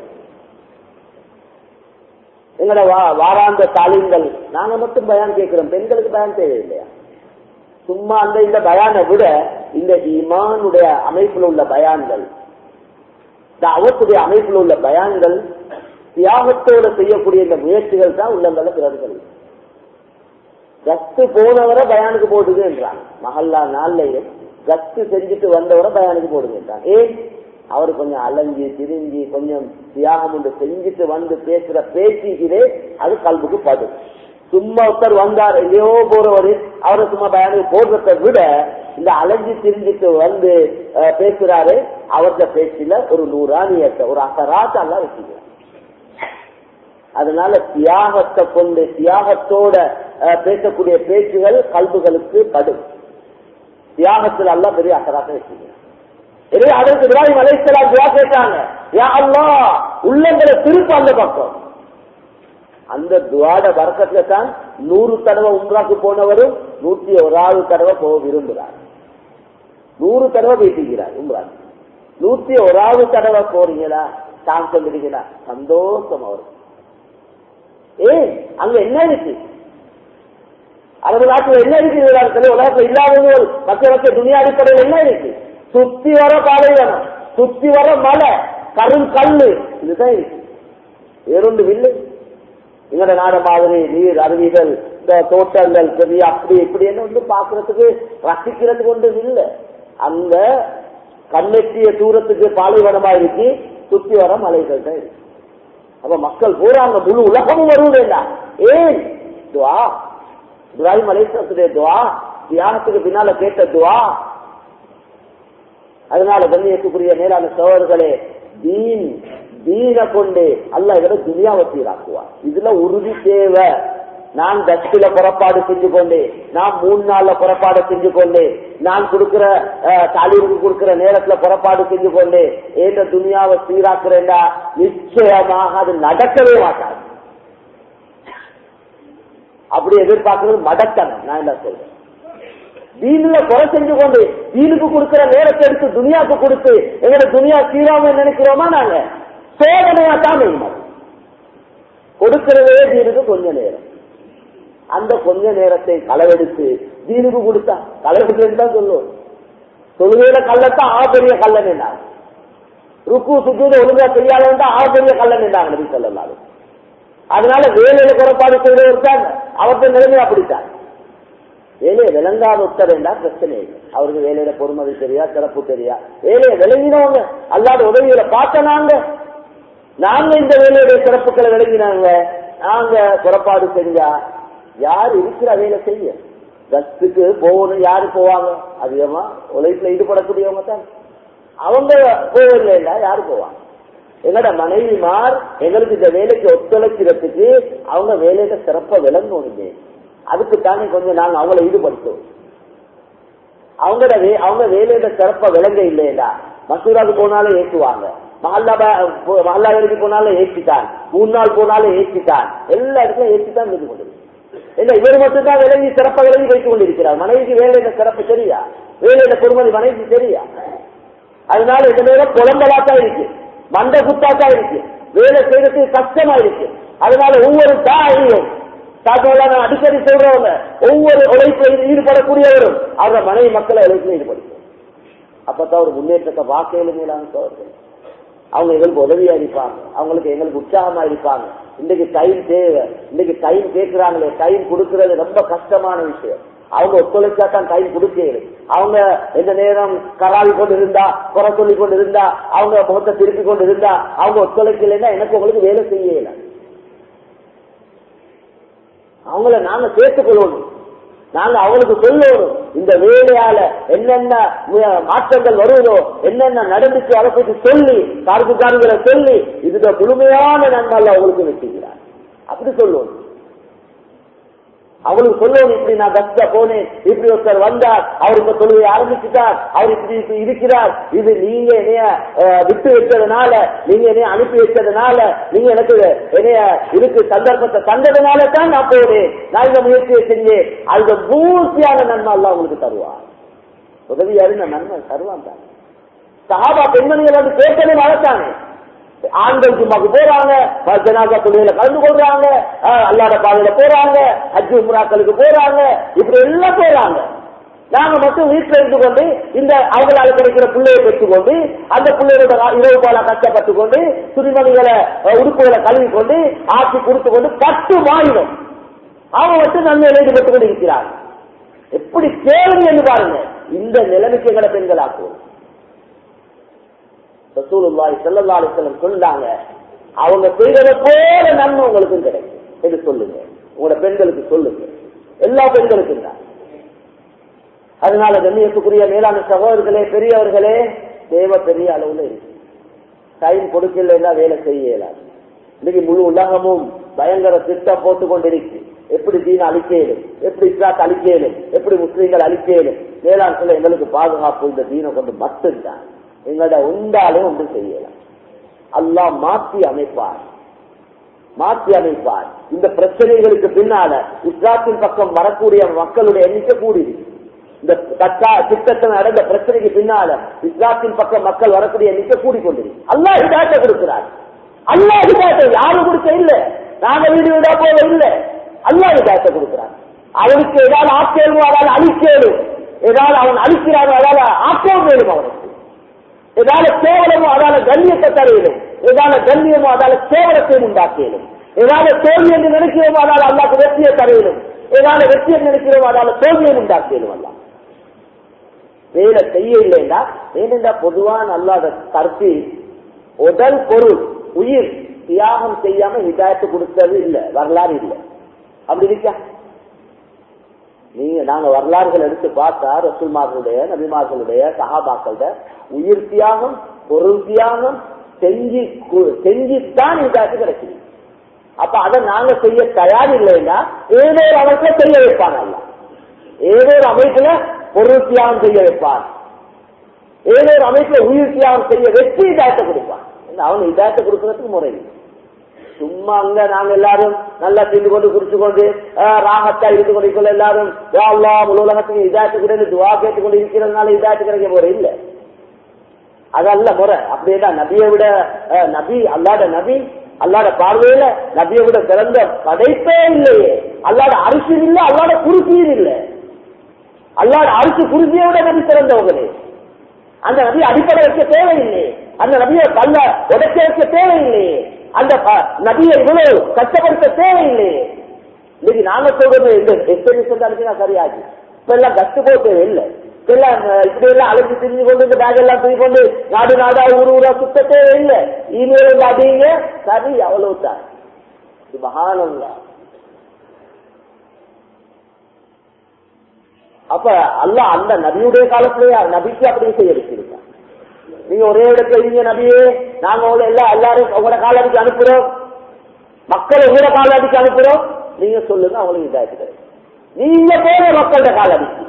எங்களோட வா- வாராந்த தாலிம்கள் நாங்க மட்டும் பயான் கேட்கிறோம் பெண்களுக்கு பயான் தேவையில்லையா சும்மா அந்த இந்த பயானை விட இந்த ஈமானுடைய அமைப்பில் உள்ள பயான்கள் அவத்துடைய அமைப்பில் உள்ள பயான்கள் தியாகத்தோடு செய்யக்கூடிய இந்த முயற்சிகள் தான் உள்ளங்களை பிறர்கள் கத்து போனவரை பயானுக்கு போடுங்க என்றாங்க மஹல்லா நாள்லயும் கத்து செஞ்சுட்டு வந்தவரை பயானுக்கு போடுங்க என்றாங்க ஏன் அவர் கொஞ்சம் அலைஞ்சி திரிஞ்சு கொஞ்சம் தியாகம் ஒன்று செஞ்சுட்டு வந்து பேசுற பேச்சுக்கிறே அது கல்விக்கு படும் சும்மா ஒருத்தர் வந்தார் எங்கேயோ போறவரு அவரை சும்மா பயானுக்கு போடுறதை விட இந்த அலைஞ்சு திரிஞ்சிட்டு வந்து அஹ், பேசுறாரு அவர்த பேச்சுல ஒரு நூறானியத்தை ஒரு அசராத்த எல்லாம் வச்சுக்கிறார் அதனால தியாகத்தை கொண்டு தியாகத்தோட அஹ், பேசக்கூடிய பேச்சுகள் கல்புகளுக்கு படும் தியாகத்தில் எல்லாம் பெரிய அக்கறாக வச்சுங்க எனவே அதற்கு இப்ராஹிம் அலைஹிஸ்ஸலாம் துவா கேட்டாங்க யா அல்லாஹ் உள்ளங்களை திருப்ப அந்த பக்கம் அந்த துவாட வரக்கத்துல தான் நூறு தடவை உம்ராக்கு போனவரும் நூத்தி ஓராவது தடவை போக விரும்புகிறார் நூறு தடவை பேசிக்கிறார் உம்ராக்கு நூத்தி ஓராவது தடவை போறீங்களா தான் சொல்லுறீங்களா சந்தோஷம் அவருக்கு ஏ அங்க என்ன இருக்கு அரபு நாட்டுல என்ன இருக்கு இந்த இடத்துல உலகத்துல இல்லாதவங்க மற்ற மற்ற துணியா அடிப்படையில் என்ன இருக்கு சுத்தி வர பாலைவனம் சுத்தி வர மலை கரும் கல்லு இதுதான் இருக்கு வேறொன்று இல்லை எங்கட நாடு மாதிரி நீர் அருவிகள் இந்த தோட்டங்கள் பெரிய அப்படி இப்படி என்ன வந்து பாக்குறதுக்கு ரசிக்கிறதுக்கு ஒன்றும் இல்லை அங்க கண்ணெட்டிய தூரத்துக்கு பாலைவனமா இருக்கு சுத்தி வர மலைகள் தான் இருக்கு அப்ப மக்கள் பூராங்க முழு உலகமும் வருவதில்லை ஏன் துவா இப்ராஹிம் அலைசத்துடைய துவா தியாகத்துக்கு பின்னால கேட்ட துவா அதனால கண்ணியத்துக்குரிய மேலான சோழர்களே தீன் தீன கொண்டு அல்ல இவரை துனியாவை சீராக்குவார் இதுல உறுதி தேவை நான் தஸ்டில புறப்பாடு செஞ்சு கொண்டு நான் மூணு நாள்ல புறப்பாடு செஞ்சு கொண்டு நான் கொடுக்கிற தாலிவுக்கு கொடுக்கிற நேரத்துல புறப்பாடு செஞ்சு கொண்டு ஏந்த துணியாவை சீராக்குறேன்டா நிச்சயமாக அது நடக்கவே மாட்டாது அப்படி எதிர்பார்க்கறது மடக்கணும் நான் என்ன சொல்றேன் தீனுல குறை செஞ்சு கொண்டு தீனுக்கு கொடுக்கிற நேரத்தை எடுத்து துனியாவுக்கு கொடுத்து எங்களோட துனியா சீராம நினைக்கிறோமா நாங்க சோதனையா தான் வேணும் கொடுக்கிறதே தீனுக்கு கொஞ்ச நேரம் அந்த கொஞ்ச நேரத்தை களவெடுத்து தீனுக்கு கொடுத்தா களவெடுத்து தான் சொல்லுவோம் தொழுகையில கல்லத்தான் ஆ பெரிய கல்லன் என்ன ருக்கு சுத்தூத ஒழுங்கா செய்யாதவன் தான் ஆ பெரிய கல்லன் என்றாங்க நபி சொல்லலாம் அதனால வேலையில குறைபாடு செய்தவர் தான் அவர்கிட்ட நிலைமை அப்படித்தான் வேலையை விளங்காத ஒருத்தர் என்றால் பிரச்சனை இல்லை அவருக்கு வேலையில பொறுமதி தெரியா சிறப்பு தெரியா வேலையை விளங்கினவங்க அல்லாத உதவிகளை பார்த்த நாங்க நாங்க இந்த வேலையுடைய சிறப்புகளை விளங்கினாங்க நாங்க புறப்பாடு செஞ்சா யார் இருக்கிற வேலை செய்ய கஸ்துக்கு போகணும் யாரு போவாங்க அதிகமா உழைப்புல ஈடுபடக்கூடியவங்க தான் அவங்க போவதில்லைண்டா யாரு போவாங்க எங்களோட மனைவிமார் எங்களுக்கு இந்த வேலைக்கு ஒத்துழைக்கிறதுக்கு அவங்க வேலையில சிறப்பா விளங்கணுங்க அதுக்கு தானே கொஞ்சம் நாங்க அவங்கள ஈடுபடுத்துவோம் அவங்களோட அவங்க வேலையில சிறப்பா விளங்க இல்லையா மசூராவுக்கு போனாலும் ஏற்றுவாங்க மஹல்லா மஹல்லா வேலைக்கு போனாலும் ஏற்றிட்டான் மூணு நாள் போனாலும் ஏற்றிட்டான் எல்லா இடத்துலயும் ஏற்றித்தான் இருந்து கொண்டு இல்ல இவர் மட்டும்தான் விலகி சிறப்பா விலகி வைத்துக் கொண்டிருக்கிறார் மனைவிக்கு வேலையில சிறப்பு தெரியா வேலையில பொறுமதி மனைவிக்கு தெரியா அதனால இந்த நேரம் புலம்பலாத்தான் இருக்கு மண்ட குத்தாத்தான் இருக்கு வேலை செய்யறதுக்கு கஷ்டமா இருக்கு அதனால ஒவ்வொரு தாயும் தாக்கோல அடிக்கடி சொல்றவங்க ஒவ்வொரு உழைப்பில் ஈடுபடக்கூடியவரும் அவங்க மனைவி மக்களை உழைப்பில் ஈடுபடுத்தும் அப்பதான் ஒரு முன்னேற்றத்தை வாக்கையில மேலான சோதனை அவங்க எங்களுக்கு உதவியா இருப்பாங்க அவங்களுக்கு எங்களுக்கு உற்சாகமா இருப்பாங்க இன்னைக்கு டைம் தேவை இன்னைக்கு டைம் கேட்கிறாங்களே டைம் கொடுக்கறது ரொம்ப கஷ்டமான விஷயம் அவங்க ஒத்துழைச்சா தான் டைம் கொடுக்கல அவங்க எந்த நேரம் கராவி கொண்டு இருந்தா குறை சொல்லி கொண்டு இருந்தா அவங்க முகத்தை திருப்பி கொண்டு இருந்தா அவங்க ஒத்துழைக்கலைன்னா எனக்கு உங்களுக்கு வேலை செய்யல அவங்கள நாங்க சேர்த்துக் கொள்ளணும் நாங்க அவங்களுக்கு சொல்லணும் இந்த வேலையால என்னென்ன மாற்றங்கள் வருவதோ என்னென்ன நடந்துச்சு அதை பற்றி சொல்லி கார்குக்காரங்களை சொல்லி இதுக்கு முழுமையான நன்மை அவங்களுக்கு வச்சுக்கிறார் அப்படி சொல்லணும் அவளுக்கு சொல்லணும் இப்படி நான் கஷ்ட போனேன் இப்படி ஒருத்தர் வந்தார் அவர் இப்ப தொழுகை ஆரம்பிச்சுட்டார் அவர் இப்படி இப்படி இருக்கிறார் இது நீங்க என்னைய விட்டு வச்சதுனால நீங்க என்னைய அனுப்பி வச்சதுனால நீங்க எனக்கு என்னைய இதுக்கு சந்தர்ப்பத்தை தந்ததுனால தான் நான் போனேன் நான் இந்த முயற்சியை செஞ்சேன் அந்த பூர்த்தியான நன்மை எல்லாம் உங்களுக்கு தருவார் உதவியாரு நான் நன்மை தருவான் தான் சஹாபா பெண்மணிகள் வந்து கேட்டதும் வளர்த்தானே ஆண்கள் சும்மாக்கு போறாங்க ஜனாதா தொழில கலந்து கொள்றாங்க அல்லாத பாதையில போறாங்க அஜி உம்ராக்களுக்கு போறாங்க இப்படி எல்லாம் போறாங்க நாங்க மட்டும் வீட்டுல இருந்து கொண்டு இந்த அவங்களால கிடைக்கிற பிள்ளையை பெற்றுக்கொண்டு அந்த பிள்ளையோட இரவு பால கஷ்டப்பட்டு கொண்டு துணிமணிகளை உடுப்புகளை கழுவி கொண்டு ஆட்சி கொடுத்து கொண்டு பத்து மாநிலம் அவங்க மட்டும் நன்மையில ஈடுபட்டு கொண்டு இருக்கிறாங்க எப்படி கேள்வி என்று பாருங்க இந்த நிலைமைக்கு எங்களை பெண்கள் ஆக்குவோம் ரசூலுல்லாஹி ஸல்லல்லாஹு அலைஹி வஸல்லம் சொன்னாங்க அவங்க செய்யறத போல நன்மை உங்களுக்கு கிடைக்கும் என்று சொல்லுங்க உங்களோட பெண்களுக்கு சொல்லுங்க எல்லா பெண்களுக்கும் தான் அதனால கண்ணியத்துக்குரிய மேலான சகோதரர்களே பெரியவர்களே தேவை பெரிய அளவுல இருக்கு டைம் கொடுக்கலன்னா வேலை செய்ய இயலாது இன்னைக்கு முழு உலகமும் பயங்கர திட்டம் போட்டு கொண்டிருக்கு எப்படி தீன அழிக்கலும் எப்படி இஸ்லாத் அழிக்கலும் எப்படி முஸ்லீம்கள் அழிக்கலும் மேலாண் சொல்ல எங்களுக்கு பாதுகாப்பு இந்த தீனை கொண்டு மட்டும்தான் எங்களோட உண்டாலே ஒன்று செய்யலாம் அல்லாஹ் மாற்றி அமைப்பார் மாற்றி அமைப்பார் இந்த பிரச்சனைகளுக்கு பின்னால இஸ்லாத்தின் பக்கம் வரக்கூடிய மக்களுடைய எண்ணிக்கை கூடியிருக்கு இந்த தக்கா திட்டத்தில் நடந்த பிரச்சனைக்கு பின்னால இஸ்லாத்தின் பக்கம் மக்கள் வரக்கூடிய எண்ணிக்கை கூடிக்கொண்டிருக்கு அல்லாஹ் இதாட்ட கொடுக்கிறார் அல்லாஹ் இதாட்ட யாரும் கொடுக்க இல்ல நாங்க வீடு வீடா போல இல்ல அல்லாஹ் இதாட்ட கொடுக்கிறார் அவனுக்கு ஏதாவது ஆக்கேலும் அதால் அழிக்கேலும் ஏதாவது அவன் அழிக்கிறானோ அதால ஆக்கவும் வேணும் அவனுக்கு ஏதால கேவலமோ அதால கண்ணியத்தை தரையிலும் ஏதால கண்ணியமோ அதால கேவலத்தையும் உண்டாக்கியலும் ஏதால தோல்வி என்று நினைக்கிறோமோ அதால அல்லாக்கு வெற்றியை தரையிலும் ஏதால வெற்றியை நினைக்கிறோமோ அதால தோல்வியை உண்டாக்கியலும் அல்ல வேலை செய்ய இல்லைன்னா ஏனென்றா பொதுவான அல்லாத கருத்து உடல் பொருள் உயிர் தியாகம் செய்யாம ஹிதாயத்து கொடுத்தது இல்லை வரலாறு இல்லை அப்படி இருக்கா நீங்க நாங்க வரலாறுகள் எடுத்து பார்த்தா ரசூல்மார்களுடைய நபிமார்களுடைய சகாபாக்களோட உயிர் தியாகம் பொருள் தியாகம் செஞ்சு செஞ்சுத்தான் இதாக்கு கிடைக்குது அப்ப அதை நாங்க செய்ய தயார் இல்லைன்னா ஏதோ ஒரு அமைப்புல செய்ய வைப்பான் அல்ல ஏதோ ஒரு அமைப்புல பொருள் தியாகம் செய்ய வைப்பான் ஏதோ ஒரு அமைப்புல உயிர் தியாகம் செய்ய வச்சு இதாயத்தை கொடுப்பான் அவன் இதாயத்தை கொடுக்கறதுக்கு முறை இல்லை சும்மா அங்க நாங்க எல்லாரும் நல்லா திண்டு கொண்டு குடிச்சு கொண்டு ராகத்தா இருந்து கொண்டு எல்லாரும் யாழ்லா முழு உலகத்துக்கு இதாயத்துக்கு துவா கேட்டு கொண்டு இருக்கிறதுனால இதாயத்து கிடைக்க போற இல்ல அதல்ல முறை அப்படின்னா நபியை விட நபி அல்லாட நபி அல்லாட பார்வையில நபியை விட சிறந்த படைப்பே இல்லையே அல்லாட அரிசியும் இல்லை அல்லாட குருசியும் இல்லை அல்லாட அரிசி குருசியை விட நபி சிறந்தவங்களே அந்த நபி அடிப்படை வைக்க தேவையில்லை அந்த நபியை கல்ல உடைக்க வைக்க தேவையில்லையே அந்த நபியை இவ்வளவு கஷ்டப்படுத்த தேவையில்லையே இன்னைக்கு நாங்க சொல்றது இந்த எக்ஸ்பீரியன்ஸ் அனுப்பினா சரியாச்சு இப்ப எல்லாம் கஷ்ட போக இல்லை எல்லாம் இப்படி எல்லாம் அழைச்சி திரிஞ்சு கொண்டு இந்த பேக் எல்லாம் தூக்கி கொண்டு நாடு நாடா ஊரு ஊரா சுத்த தேவையில்லை இமெயில் அடிங்க சரி அவ்வளவு தான் மகானந்தா அப்ப அல்ல அந்த நபியுடைய காலத்திலேயே நபிக்கு அப்படி செய்ய வச்சிருக்கான் நீங்க ஒரே இடத்துல இருங்க நபியே நாங்க உங்களை எல்லாம் எல்லாரும் உங்களோட காலடிக்கு அனுப்புறோம் மக்கள் உங்களோட காலடிக்கு அனுப்புறோம் நீங்க சொல்லுங்க அவங்களுக்கு இதாச்சு கிடைக்கும் நீங்க போற மக்களோட காலடிக்கு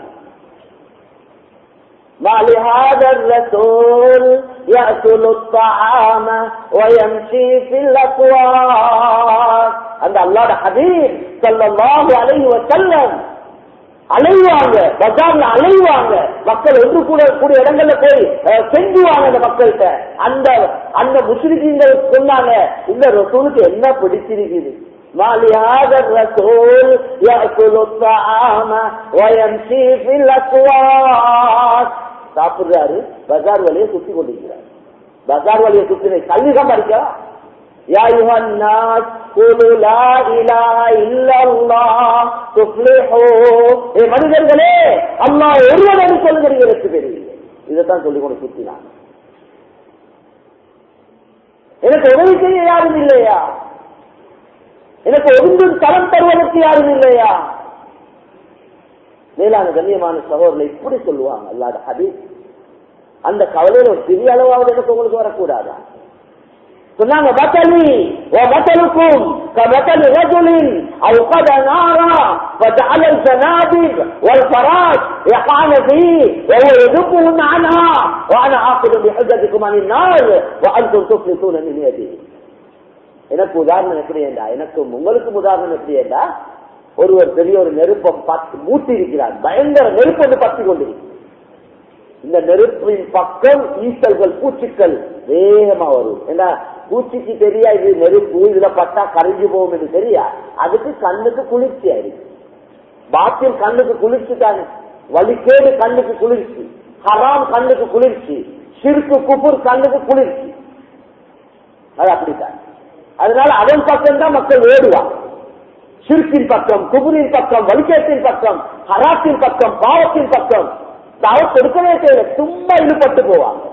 ما لهذا الرسول يأكل الطعام ويمشي في الأسواق அந்த அல்லாட ஹபீப் ஸல்லல்லாஹு அலைஹி வஸல்லம் அலைவாங்க பஜார்ல அலைவாங்க மக்கள் ஒன்று கூட கூடிய இடங்கள்ல போய் செஞ்சுவாங்க அந்த மக்கள்கிட்ட அந்த அந்த முஸ்லிம்கள் சொன்னாங்க இந்த ரசூலுக்கு என்ன பிடிச்சிருக்குது மாலியாக ரசூல் يأكل الطعام ويمشي في الأسواق சாப்பிடுறாரு பஜார் வழியை சுத்தி கொண்டிருக்கிறார் பஜார் வழியை சுத்தின கல்வி சம்பாதிக்கலாம் يا أيها الناس قولوا لا إله إلا الله تفلحوا ஏ மனிதர்களே அல்லாஹ் ஒருவன் என்று சொல்லுகிறீங்க வெற்றி பெறுவீங்க இதைத்தான் சொல்லிக் கொண்டு சுத்தினாங்க எனக்கு உதவி செய்ய யாரும் இல்லையா எனக்கு ஒன்றும் தரம் தருவதற்கு யாரும் இல்லையா மேலான கண்ணியமான சகோதரர்களை இப்படி சொல்லுவாங்க அல்லாத ஹபீப் அந்த கவலையில ஒரு சிறிய அளவாவது எனக்கு உங்களுக்கு வரக்கூடாதா சொன்னாங்க பத்தலி وبطلكم كبطل رجل أوقد نارا فجعل الجنابب والفراش يقعن فيه وهو يذبهن عنها وأنا آخذ بحجتكم عن النار وأنتم تفلتون من يدي எனக்கு உதாரணம் எப்படி என்றா எனக்கும் உங்களுக்கும் உதாரணம் எப்படி என்றா ஒருவர் பெரிய ஒரு நெருப்பம் பத்து மூட்டி இருக்கிறார் பயங்கர நெருப்பு வந்து பத்தி கொண்டிருக்கிறார் இந்த நெருப்பின் பக்கம் ஈசல்கள் பூச்சிக்கள் வேகமா வரும் ஏன்னா பூச்சிக்கு தெரியா இது நெருப்பு இதுல பட்டா கரைஞ்சு போகும் என்று தெரியா அதுக்கு கண்ணுக்கு குளிர்ச்சியா இருக்கு பாத்தியம் கண்ணுக்கு குளிர்ச்சி தானே வலிக்கேடு கண்ணுக்கு குளிர்ச்சி ஹராம் கண்ணுக்கு குளிர்ச்சி சிறுக்கு குபுர் கண்ணுக்கு குளிர்ச்சி அது அப்படித்தான் அதனால அதன் பக்கம் தான் மக்கள் ஓடுவாங்க சிறுக்கின் பக்கம் குபுரின் பக்கம் வலிக்கேட்டின் பக்கம் ஹராத்தின் பக்கம் பாவத்தின் பக்கம் தாவத் கொடுக்கவே தேவை சும்மா இழுபட்டு போவாங்க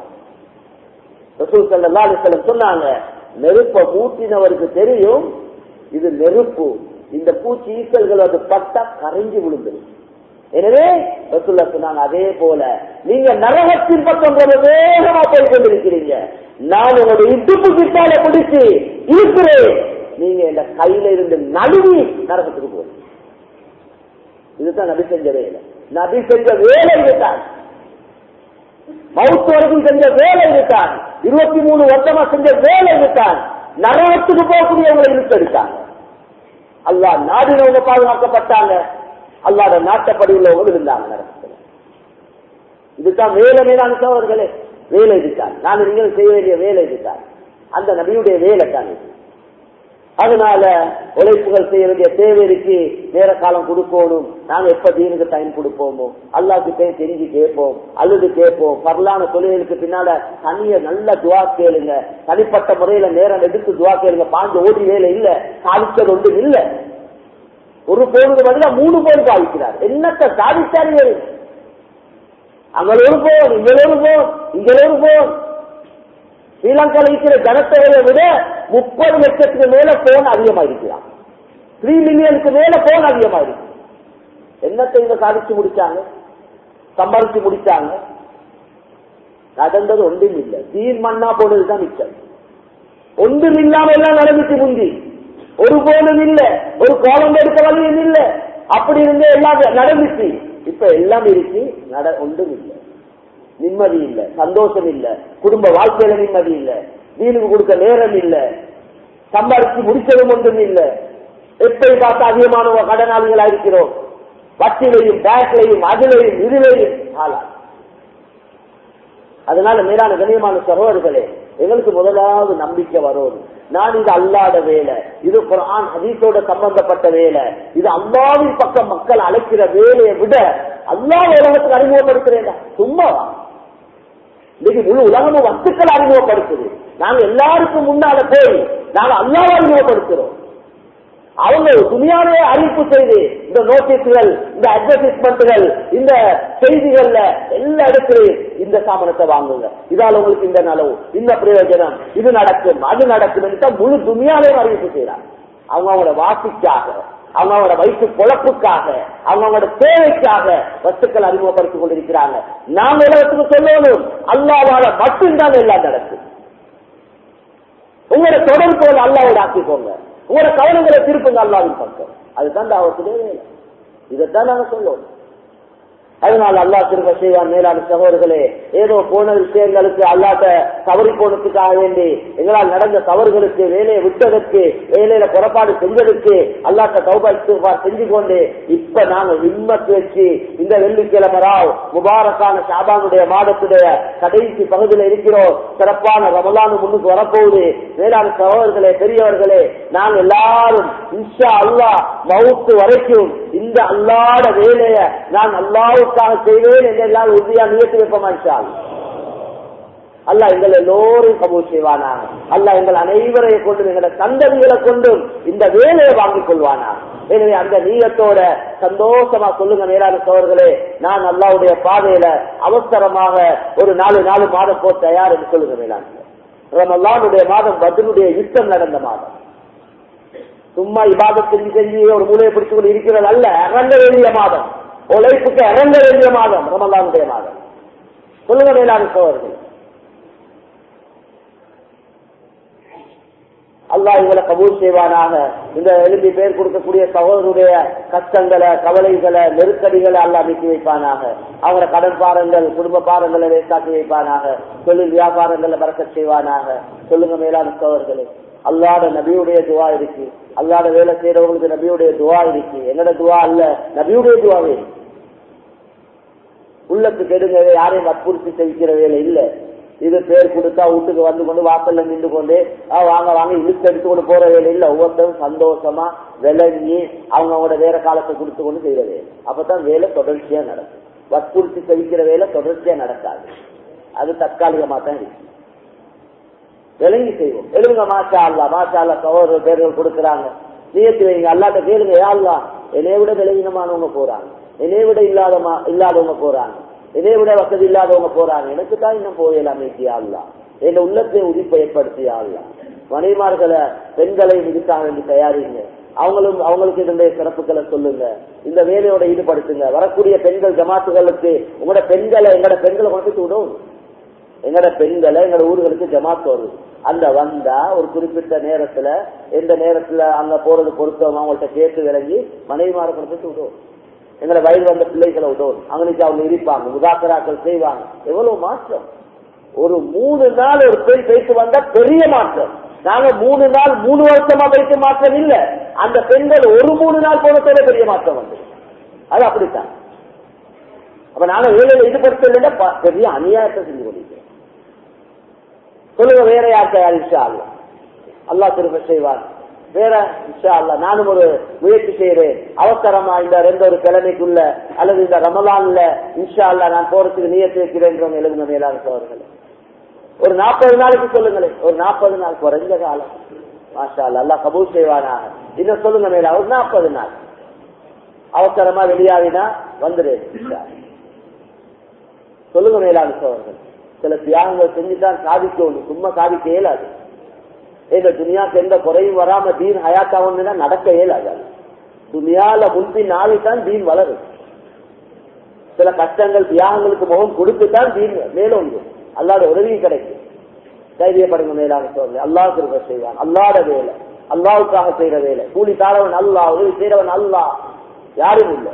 ரசூல் ஸல்லல்லாஹு அலைஹி வஸல்லம் சொன்னாங்க நெருப்ப மூட்டினவருக்கு தெரியும் இது நெருப்பு இந்த பூச்சி ஈசல்கள் அது பட்டா கரைஞ்சு விழுந்துடும் எனவே ரசூல்லா சொன்னாங்க அதே போல நீங்க நரகத்தின் பக்கம் ரொம்ப வேகமா போய் கொண்டிருக்கிறீங்க நான் உங்களுடைய இடுப்பு கிட்டால பிடிச்சு இருக்கிறேன் நீங்க இந்த கையில இருந்து நழுவி நரகத்துக்கு போறீங்க இதுதான் நபி செஞ்ச வேலை நபி செஞ்ச வேலை இதுதான் மவுத்து வரைக்கும் செஞ்ச வேலை இதுதான் இருபத்தி மூணு வருஷமா செஞ்ச வேலை இதுதான் நரகத்துக்கு போகக்கூடியவங்களை இழுத்தெடுத்தாங்க அல்லா நாடினவங்க பாதுகாக்கப்பட்டாங்க அல்லாத நாட்டப்படி உள்ளவங்க இருந்தாங்க நரகத்துல இதுதான் வேலை மேலான சோழர்களே வேலை இதுதான் நான் நீங்கள் செய்ய வேண்டிய வேலை இதுதான் அந்த நபியுடைய வேலை தான் இது அதனால உழைப்புகள் செய்ய வேண்டிய தேவை இருக்கு நேர காலம் கொடுக்கணும் நாங்க எப்ப தீனுக்கு டைம் கொடுப்போமோ அல்லாக்கு போய் தெரிஞ்சு கேட்போம் அழுது கேட்போம் பரலான தொழில்களுக்கு பின்னால தனிய நல்ல துவா கேளுங்க தனிப்பட்ட முறையில நேரம் எடுத்து துவா கேளுங்க பாஞ்சு ஓடி வேலை இல்ல சாதிச்சது ஒன்றும் இல்ல ஒரு போனுக்கு பதிலா மூணு போன் சாதிக்கிறார் என்னத்த சாதிச்சாரு அங்க ஒரு போன் இங்க ஒரு போன் இங்க ஒரு போன் ஸ்ரீலங்காவில் இருக்கிற ஜனத்தொகையை விட முப்பது லட்சத்துக்கு மேல போன் அதிகமா இருக்கலாம் த்ரீ மில்லியனுக்கு மேல போன் அதிகமா இருக்கு என்னத்தை இவங்க சாதிச்சு முடிச்சாங்க சம்பாதிச்சு முடிச்சாங்க நடந்தது ஒன்றும் இல்லை தீர் மண்ணா போனதுதான் மிச்சம் ஒன்றும் இல்லாம எல்லாம் நடந்துச்சு முந்தி ஒரு போனும் இல்ல ஒரு கோலம் எடுக்க வழியும் இல்ல அப்படி இருந்தே எல்லாம் நடந்துச்சு இப்ப எல்லாம் இருக்கு நட ஒன்றும் இல்லை நிம்மதி இல்ல சந்தோஷம் இல்ல குடும்ப வாழ்க்கையில நிம்மதி இல்ல வீணுக்கு கொடுக்க நேரம் இல்ல சம்பாதிச்சு முடிச்சதும் ஒன்றும் இல்ல எப்படி பார்த்தா அதிகமான கடனாளிகளா இருக்கிறோம் வட்டிலையும் பேங்க்லையும் அதிலையும் இதுலையும் ஆளா அதனால மேலான கண்ணியமான சகோதரர்களே எங்களுக்கு முதலாவது நம்பிக்கை வரும் நான் இது அல்லாத வேலை இது குரான் ஹதீஸோட சம்பந்தப்பட்ட வேலை இது அல்லாவின் பக்கம் மக்கள் அழைக்கிற வேலையை விட அல்லா உலகத்துக்கு அறிமுகப்படுத்துறேன் சும்மாவா இன்னைக்கு முழு உலகமும் வஸ்துக்கள் அறிமுகப்படுத்துது நாங்க எல்லாருக்கும் முன்னால போய் நாங்க அல்லாவை அறிமுகப்படுத்துறோம் அவங்க துணியாவே அறிவிப்பு செய்து இந்த நோட்டீஸ்கள் இந்த அட்வர்டைஸ்மெண்ட்கள் இந்த செய்திகள்ல எல்லா இடத்துலையும் இந்த சாமனத்தை வாங்குங்க இதால உங்களுக்கு இந்த நலவு இந்த பிரயோஜனம் இது நடக்கும் அது நடக்கும் முழு துணியாவே அறிவிப்பு செய்யறாங்க அவங்க அவங்களோட வாசிக்காக அவங்க அவங்களோட வயிற்று பொழப்புக்காக அவங்க அவங்களோட தேவைக்காக வஸ்துக்கள் அறிமுகப்படுத்திக் கொண்டிருக்கிறாங்க நாம் உலகத்துக்கு சொல்லணும் அல்லாவால மட்டும்தான் எல்லாம் நடக்கும் உங்களோட தொடர்புகள் அல்லாவோட ஆக்கிக்கோங்க உங்களோட கவனங்களை திருப்புங்க அல்லாவின் பக்கம் அதுதான் தாவத்துடைய வேலை இதைத்தான் நாங்க சொல்லுவோம் அதனால அல்லா திரும்ப செய்வான் மேலான சகோதரர்களே ஏதோ போன விஷயங்களுக்கு அல்லாட்ட தவறி போனதுக்காக வேண்டி எங்களால் நடந்த தவறுகளுக்கு வேலையை விட்டதற்கு வேலையில புறப்பாடு செஞ்சதுக்கு அல்லாட்ட கௌபா செஞ்சு கொண்டு இப்ப நாங்க ஹிம்மத் வச்சு இந்த வெள்ளிக்கிழமை ராவ் முபாரக்கான ஷாபானுடைய மாதத்துடைய கடைசி பகுதியில் இருக்கிறோம் சிறப்பான ரமலானு முன்னுக்கு வரப்போகுது மேலான சகோதரர்களே பெரியவர்களே நாங்க எல்லாரும் இன்ஷா அல்லா மவுத்து வரைக்கும் இந்த அல்லாட வேலைய நான் அல்லாவுக்காக செய்வேன் என்று எல்லாம் உறுதியா நியத்து வைப்போமா இன்ஷா அல்லா எங்கள் எல்லோரும் கபூல் செய்வானா அல்லா எங்கள் அனைவரையும் கொண்டு எங்களை சந்ததிகளை கொண்டும் இந்த வேலையை வாங்கிக் கொள்வானா எனவே அந்த நீயத்தோட சந்தோஷமா சொல்லுங்க மேலான சோழர்களே நான் அல்லாவுடைய பாதையில அவசரமாக ஒரு நாலு நாலு மாதம் போ தயார் என்று சொல்லுங்க மேலான ரமல்லானுடைய மாதம் பத்ருடைய யுத்தம் நடந்த மாதம் சும்மா இபாதத் செஞ்சு செஞ்சு ஒரு மூலையை பிடிச்சு கொண்டு இருக்கிறது அல்ல இறங்க வேண்டிய மாதம் உழைப்புக்கு இறங்க வேண்டிய மாதம் ரமலானுடைய மாதம் சொல்லுங்க மேலான சோழர்கள் அல்லா இவங்களை கபூல் செய்வானாக இந்த எழுதி பேர் கொடுக்கக்கூடிய சகோதரருடைய கஷ்டங்களை கவலைகளை நெருக்கடிகளை அல்லா நீக்கி வைப்பானாக அவங்களோட கடன் பாரங்கள் குடும்ப பாரங்களை லேசாக்கி வைப்பானாக தொழில் வியாபாரங்களை பறக்க செய்வானாக சொல்லுங்க மேலான சோழர்களே அல்லாத நபியுடைய துவா இருக்கு அல்லாத வேலை செய்யறவங்களுக்கு நபியுடைய துவா இருக்கு என்னோட துவா அல்ல நபியுடைய துவாவே உள்ளத்துக்கு எடுங்க யாரையும் வற்புறுத்தி செய்கிற வேலை இல்ல இது பேர் கொடுத்தா வீட்டுக்கு வந்து கொண்டு வாசல்ல நின்று கொண்டு வாங்க வாங்க இழுத்து எடுத்து கொண்டு போற வேலை இல்ல ஒவ்வொருத்தரும் சந்தோஷமா விளங்கி அவங்க அவங்களோட வேற காலத்தை கொடுத்து கொண்டு செய்யற வேலை அப்பதான் வேலை தொடர்ச்சியா நடக்கும் வற்புறுத்தி செவிக்கிற வேலை தொடர்ச்சியா நடக்காது அது தற்காலிகமா தான் இருக்கு விளங்கி செய்வோம் எழுதுங்க மாஷா அல்லா மாஷா அல்லா சகோதரர் பேர்கள் கொடுக்குறாங்க நியத்து வைங்க அல்லாட்ட கேளுங்க யாழ்லா என்னைய விட விலகினமானவங்க போறாங்க என்னைய விட இல்லாதமா இல்லாதவங்க போறாங்க என்னைய விட வசதி இல்லாதவங்க போறாங்க எனக்கு தான் இன்னும் போயலாம் அல்லா என் உள்ளத்தை உதிப்பை ஏற்படுத்தி ஆள்லா மனைமார்களை பெண்களை இதுக்காக வேண்டி தயாரிங்க அவங்களும் அவங்களுக்கு இதனுடைய சிறப்புகளை சொல்லுங்க இந்த வேலையோட ஈடுபடுத்துங்க வரக்கூடிய பெண்கள் ஜமாத்துகளுக்கு உங்களோட பெண்களை எங்களோட பெண்களை கொண்டு விடும் எங்கட பெண்களை எங்கட ஊர்களுக்கு ஜமாத் வருது அந்த வந்தா ஒரு குறிப்பிட்ட நேரத்துல எந்த நேரத்துல அங்க போறது பொருத்தவங்க அவங்கள்ட்ட கேட்டு விளங்கி மனைவிமார கொடுத்துட்டு விடுவோம் எங்களை வயது வந்த பிள்ளைகளை விடுவோம் அவங்களுக்கு அவங்க இருப்பாங்க முதாக்கராக்கள் செய்வாங்க எவ்வளவு மாற்றம் ஒரு மூணு நாள் ஒரு பெண் பேசி வந்தா பெரிய மாற்றம் நாங்க மூணு நாள் மூணு வருஷமா பேச மாற்றம் இல்ல அந்த பெண்கள் ஒரு மூணு நாள் போனதோட பெரிய மாற்றம் வந்து அது அப்படித்தான் அப்ப நாங்க வேலையில ஈடுபடுத்தல பெரிய அநியாயத்தை செஞ்சு கொண்டிருக்கிறோம் சொல்லுங்க வேற யார் தயார் இன்ஷா அல்லா அல்லா திரும்ப செய்வார் வேற இன்ஷா அல்லா நானும் ஒரு முயற்சி செய்யறேன் அவசரமா இந்த ரெண்டு ஒரு கிழமைக்குள்ள அல்லது இந்த ரமலான்ல இன்ஷா அல்லா நான் போறதுக்கு நியத்து வைக்கிறேன் எழுதுங்க மேலான சோழர்கள் ஒரு நாற்பது நாளைக்கு சொல்லுங்களேன் ஒரு நாற்பது நாள் குறைஞ்ச காலம் மாஷா அல்லா அல்லா கபூல் செய்வானாக இன்னும் சொல்லுங்க மேல ஒரு நாற்பது நாள் அவசரமா வெளியாவினா வந்துடுறேன் சொல்லுங்க மேலான சோழர்கள் சில தியாகங்கள் செஞ்சுதான் சாதிக்கணும் சும்மா சாதிக்க இயலாது இந்த துணியாக்கு எந்த குறையும் வராம தீன் ஹயாத்தாவுன்னு நடக்க இயலாது துணியால முன்பின் நாளைத்தான் தீன் வளரும் சில கஷ்டங்கள் தியாகங்களுக்கு முகம் கொடுத்துதான் தீன் மேலோங்கும் அல்லாத உதவி கிடைக்கும் தைரியப்படுங்க மேலான சோழர்கள் அல்லா திரும்ப செய்வான் அல்லாத வேலை அல்லாவுக்காக செய்யற வேலை கூலி தாரவன் அல்லா உதவி செய்யறவன் அல்லா யாரும் இல்லை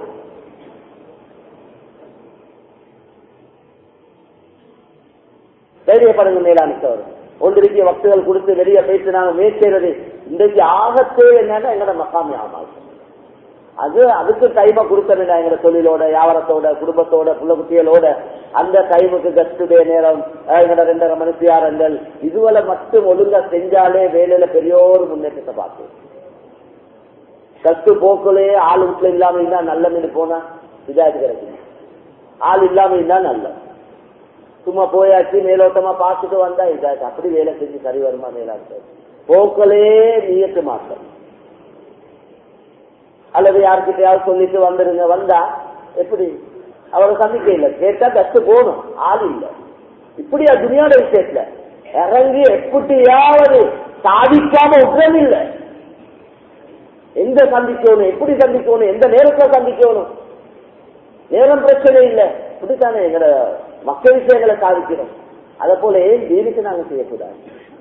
தைரியப்படுங்க மேலானித்தவர் ஒன்றிருக்கிய வக்துகள் கொடுத்து வெளியே பேசி நாங்க மேற்செய்றது இன்றைக்கு ஆகத்தே என்னன்னா எங்களோட மக்காமி ஆமாம் அது அதுக்கு டைமை கொடுத்தா எங்க தொழிலோட வியாபாரத்தோட குடும்பத்தோட புள்ள குட்டிகளோட அந்த டைமுக்கு கஸ்டுடைய நேரம் எங்களோட ரெண்டரை மணித்தியாரங்கள் இதுவரை மட்டும் ஒழுங்கா செஞ்சாலே வேலையில பெரிய ஒரு முன்னேற்றத்தை பார்க்கும் கஸ்டு போக்குலே ஆள் வீட்டுல இல்லாம இருந்தா நல்ல மீன் போனா இதாச்சு கிடைக்கும் ஆள் இல்லாம இருந்தா நல்ல சும்மா போயாச்சு மேலோட்டமா பார்த்துட்டு வந்தா இதாச்சு அப்படி வேலை செஞ்சு சரி வருமா மேலாச்சு போக்களே நீயத்து மாற்றம் அல்லது யாருக்கிட்டையாவது சொல்லிட்டு வந்துருங்க வந்தா எப்படி அவரை சந்திக்க இல்லை கேட்டா கஷ்ட போகணும் ஆள் இல்ல இப்படியா துணியோட விஷயத்துல இறங்கி எப்படியாவது சாதிக்காம உட்டம் இல்லை எங்க சந்திக்கணும் எப்படி சந்திக்கணும் எந்த நேரத்துல சந்திக்கணும் நேரம் பிரச்சனை இல்லை இப்படித்தானே எங்கட மக்கள் விஷயங்களை சாதிக்கணும் அதை போல ஏன் தீனுக்கு நாங்க செய்யக்கூடாது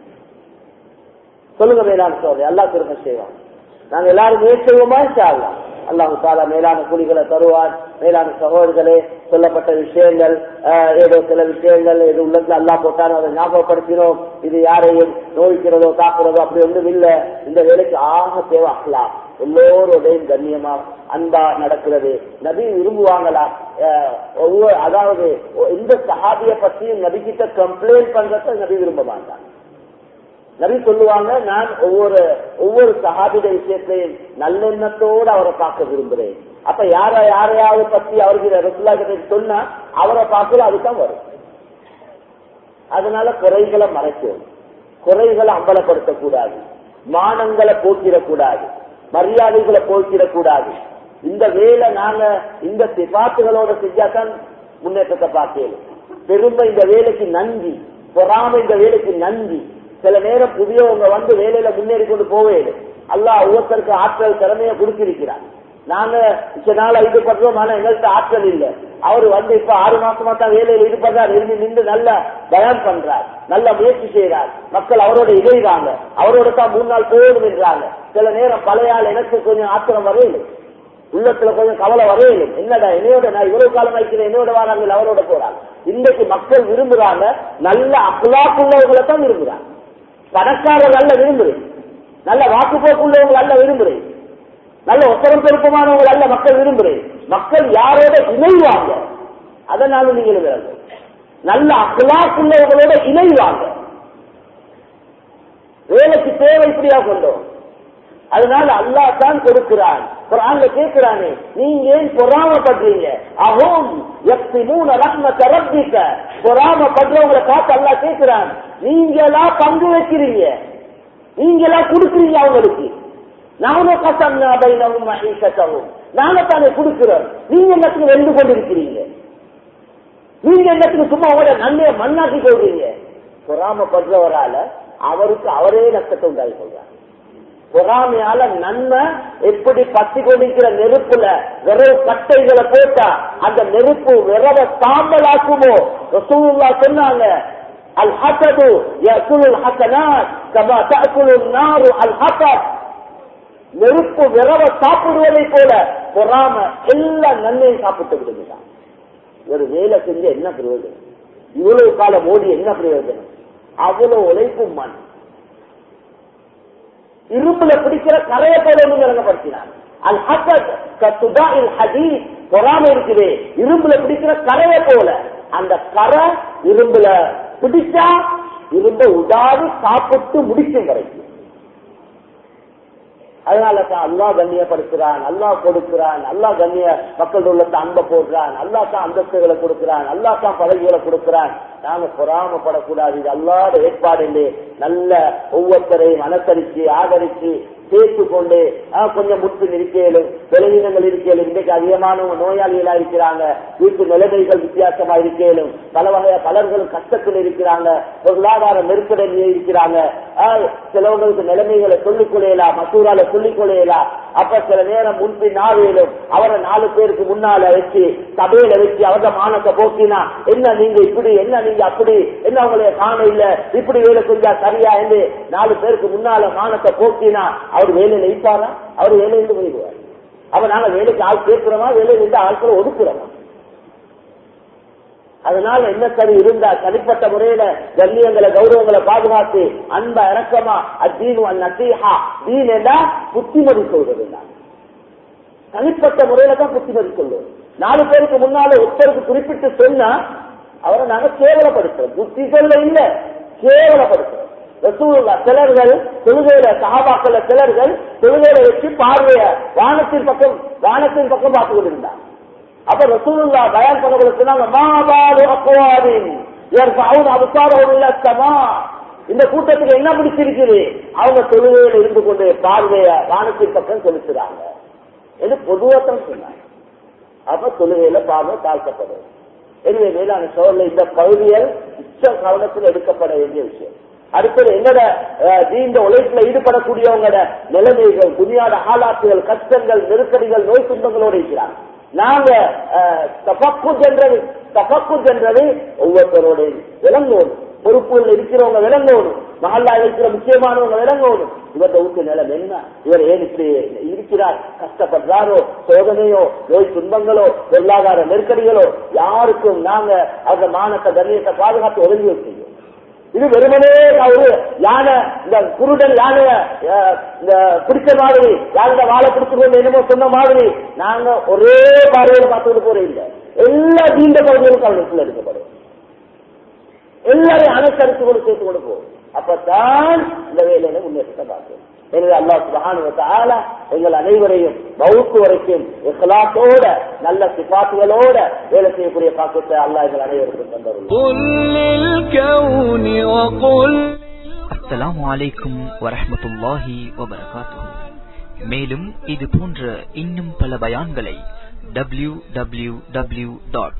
சொல்லுங்க மேலான சோதனை அல்லா திரும்ப செய்வான் நாங்க எல்லாரும் முயற்சி செய்வோமா சாடலாம் அல்லாஹு தாலா மேலான கூலிகளை தருவார் மேலான சகோதரர்களே சொல்லப்பட்ட விஷயங்கள் ஏதோ சில விஷயங்கள் எது உள்ளத்துல அல்லா போட்டாலும் அதை ஞாபகப்படுத்தினோம் இது யாரையும் நோய்க்கிறதோ தாக்குறதோ அப்படி ஒன்றும் இல்லை இந்த வேலைக்கு ஆக தேவை அஹ்லா எல்லோரோடையும் கண்ணியமா அன்பா நடக்கிறது நபி விரும்புவாங்களா ஒவ்வொரு அதாவது இந்த சஹாபிய பற்றியும் நபி கிட்ட கம்ப்ளைண்ட் பண்றத நபி விரும்ப மாட்டாங்க நபி சொல்லுவாங்க நான் ஒவ்வொரு ஒவ்வொரு சகாபித விஷயத்தையும் நல்லெண்ணத்தோடு அவரை பார்க்க விரும்புறேன் அப்ப யார யாரையாவது பத்தி அவருக்கு ரசுல்லா கிட்ட சொன்னா அவரை பார்க்கல அதுதான் வரும் அதனால குறைகளை மறைக்கும் குறைகளை அம்பலப்படுத்தக்கூடாது மானங்களை போக்கிடக்கூடாது மரியாதைகளை போக்கிடக்கூடாது இந்த வேலை நாங்க இந்த சிபாத்துகளோட செஞ்சாதான் முன்னேற்றத்தை பார்க்கணும் பெருமை இந்த வேலைக்கு நன்றி பொறாம இந்த வேலைக்கு நன்றி சில நேரம் புதியவங்க வந்து வேலையில முன்னேறி கொண்டு போவே அல்லா ஒவ்வொருத்தருக்கு ஆற்றல் திறமையை கொடுத்திருக்கிறார் நாங்க இத்தனை நாள் ஈடுபடுறோம் ஆனா எங்கள்கிட்ட ஆற்றல் இல்லை அவர் வந்து இப்ப ஆறு மாசமா தான் வேலையில் ஈடுபடுறார் இருந்து நின்று நல்ல பயான் பண்றார் நல்ல முயற்சி செய்யறார் மக்கள் அவரோட இணைகிறாங்க அவரோட தான் மூணு நாள் போகணும் என்றாங்க சில நேரம் பழைய ஆள் எனக்கு கொஞ்சம் ஆத்திரம் வரையில உள்ளத்துல கொஞ்சம் கவலை வரையில என்னடா என்னையோட நான் இவ்வளவு காலம் வைக்கிறேன் என்னோட வராங்க அவரோட போறாங்க இன்றைக்கு மக்கள் விரும்புறாங்க நல்ல அப்லாக்குள்ளவர்களை தான் விரும்புறாங்க பணக்காரர் நல்ல விரும்புறேன் நல்ல வாக்குப்போக்கு உள்ளவங்க நல்ல விரும்புறேன் நல்ல ஒத்தரம் பெருப்பமானவங்க அல்ல மக்கள் விரும்புறேன் மக்கள் யாரோட இணைவாங்க அதனால நீங்க விரும்புறாங்க நல்ல அக்லாக் உள்ளவங்களோட இணைவாங்க வேலைக்கு தேவை இப்படியா கொண்டோம் அதனால அல்லா தான் கொடுக்கிறான் குரான்ல கேட்கிறானே நீங்க ஏன் பொறாமப்படுறீங்க அஹோம் எப்தி மூணு ரத்ன தரப்பிக்க பொறாமப்படுறவங்களை பார்த்து அல்லா கேட்கிறான் நீங்களா பங்கு வைக்கிறீங்க நீங்களா கொடுக்குறீங்க அவங்களுக்கு நானும் கசம் பைனவும் மகிழ்ச்சவும் நாங்க தானே கொடுக்கிறோம் நீங்க என்னத்துக்கு வெந்து கொண்டிருக்கிறீங்க நீங்க என்னத்துக்கு சும்மா அவரை நன்மையை மண்ணாக்கி கொள்றீங்க பொறாமப்படுறவரால அவருக்கு அவரே நஷ்டத்தை உண்டாகி கொள்றாங்க பொறாமையால நன்மை எப்படி பத்தி கொண்டிருக்கிற நெருப்புல விரவு கட்டைகளை போட்டா அந்த நெருப்பு விரவ சாம்பலாக்குமோ ரசூல்லா சொன்னாங்க அல் ஹசது யகுலுல் ஹசனாத் கமா தஅகுலு நாரு அல் ஹசத் நெருப்பு விரவ சாப்பிடுவதை போல பொறாம எல்லா நன்மையும் சாப்பிட்டு விடுகிறான் ஒரு வேலை செஞ்சு என்ன பிரயோஜனம் இவ்வளவு காலம் ஓடி என்ன பிரயோஜனம் அவ்வளவு உழைப்பும் மண் இரும்புல பிடிக்கிற கரையை போல விளங்கப்படுத்தினார் அல் ஹசத் கத்துதா இல் ஹதீஸ் பொறாம இருக்குது இரும்புல பிடிக்கிற கரையை போல அந்த கரை இரும்புல பிடிச்சா இரும்ப உடாது சாப்பிட்டு முடிக்கும் வரைக்கும் அதனால தான் அல்லா கண்ணியப்படுத்துறான் அல்லா கொடுக்கிறான் அல்லா கண்ணிய மக்கள் உள்ளத்தை அன்பை போடுறான் அல்லா தான் அந்தஸ்துகளை கொடுக்கிறான் அல்லா தான் பதவிகளை கொடுக்கிறான் நாங்க பொறாமப்படக்கூடாது இது அல்லாத ஏற்பாடு இல்லை நல்ல ஒவ்வொருத்தரையும் அனுசரிச்சு ஆதரிச்சு சேர்த்து கொண்டு கொஞ்சம் முற்று இருக்கலும் விலகினங்கள் இருக்கலும் இன்றைக்கு அதிகமானவங்க நோயாளிகளா இருக்கிறாங்க வீட்டு நிலைமைகள் வித்தியாசமா இருக்கலும் பல வகைய பலர்களும் கஷ்டத்தில் இருக்கிறாங்க பொருளாதார நெருக்கடியில் இருக்கிறாங்க ஆஹ், சிலவங்களுக்கு நிலைமைகளை சொல்லிக் கொள்ளையலாம் மசூரால சொல்லிக் கொள்ளையலாம் அப்ப சில நேரம் முன்பின் நாவேலும் அவரை நாலு பேருக்கு முன்னால வச்சு சபையில வச்சு அவர மானத்தை போக்கினா என்ன நீங்க இப்படி என்ன நீங்க அப்படி என்ன உங்களைய காண இல்ல இப்படி வேலை செஞ்சா சரியா என்று நாலு பேருக்கு முன்னால மானத்தை போக்கினா அவர் வேலையில இருப்பாரா அவர் வேலையிலிருந்து போயிடுவார் அப்ப நாங்க வேலைக்கு ஆள் சேர்க்கிறோமா வேலையிலிருந்து ஆட்களை ஒதுக்குறோமா அதனால என்ன சரி இருந்தா தனிப்பட்ட முறையில கண்ணியங்களை கௌரவங்களை பாதுகாத்து அன்ப இறக்கமா அத்தீனு நசீஹா தீன் என்றா புத்திமதி சொல்றது தான் தனிப்பட்ட முறையில தான் புத்திமதி சொல்லுவோம் நாலு பேருக்கு முன்னால ஒருத்தருக்கு குறிப்பிட்டு சொன்னா அவரை நாங்க கேவலப்படுத்துறோம் புத்தி சொல்ல இல்ல கேவலப்படுத்துறோம் ரசூலுல்லாஹ் சிலர்கள் தொழுகையில சகாபாக்கள்ல சிலர்கள் தொழுகையில வச்சு பார்வைய வானத்தின் பக்கம் வானத்தின் பக்கம் பார்த்து கொண்டிருந்தார் அப்ப ரசூலுல்லா பயான் பண்ண சொன்னாங்க மாபாலு அக்வாரின் யர்ஃபவுன அப்சாரஹும் இலா ஸமா இந்த கூட்டத்துக்கு என்ன பிடிச்சிருக்குது அவங்க தொழுகையில இருந்து கொண்டு பார்வைய வானத்தின் பக்கம் செலுத்துறாங்க என்று பொதுவாக சொன்னாங்க அப்ப தொழுகையில பார்வை தாழ்த்தப்படும் எனவே மேலான சோழல இந்த பகுதிகள் உச்ச கவனத்தில் எடுக்கப்பட வேண்டிய விஷயம் அடுத்தது என்னோட நீண்ட உழைப்புல ஈடுபடக்கூடியவங்களோட நிலைமைகள் துணியாட ஆளாக்குகள் கஷ்டங்கள் நெருக்கடிகள் நோய் துன்பங்களோடு இருக்கிறாங்க நாங்க தபக்குத் என்றது தபக்குத் என்றது ஒவ்வொருத்தரோட விளங்கோடும் பொறுப்புகள் இருக்கிறவங்க விளங்கோடும் மகல்லா இருக்கிற முக்கியமானவங்க விளங்கோடும் இவரது ஊட்டு நிலம் என்ன இவர் ஏன் இப்படி இருக்கிறார் கஷ்டப்படுறாரோ சோதனையோ நோய் துன்பங்களோ பொருளாதார நெருக்கடிகளோ யாருக்கும் நாங்க அந்த மானத்தை கண்ணியத்தை பாதுகாத்து ஒதுங்கி செய்யும் இது வெறுமனே ஒரு யானை இந்த குருடன் யானைய அஹ், இந்த பிடிச்ச மாதிரி யானை வாழை பிடிச்சுக்கொண்டு என்னமோ சொன்ன மாதிரி நாங்க ஒரே பார்வையில பார்த்துட்டு போற இல்ல எல்லா தீண்ட பகுதிகளுக்கும் அவர்களுக்குள்ள எடுக்கப்படும் எல்லாரையும் அனுசரித்து கொண்டு சேர்த்து கொண்டு போகும் அப்பதான் இந்த வேலையில முன்னேற்றத்தை பார்க்கும் எனவே அல்லாஹ் சுபஹானஹு வ தஆலா எங்கள் அனைவரையும் மவுத்து வரைக்கும் இஸ்லாத்தோட நல்ல சிபாத்துகளோட வேலை செய்யக்கூடிய பாக்கியத்தை அல்லாஹ் எங்கள் அனைவருக்கும் தந்தருள்ளார் قل للكون وقل அஸ்ஸலாமு அலைக்கும் வரஹ்மத்துல்லாஹி வபரகாத்துஹு மேலும் இது போன்ற இன்னும் பல பயான்களை W W W dot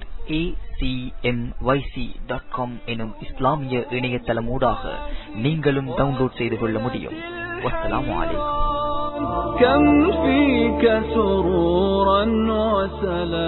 dot com எனும் இஸ்லாமிய இணையதளமூடாக நீங்களும் டவுன்லோட் செய்து கொள்ள முடியும் வஸ்ஸலாமு அலைக்கும் كم فيك سرورا وسلام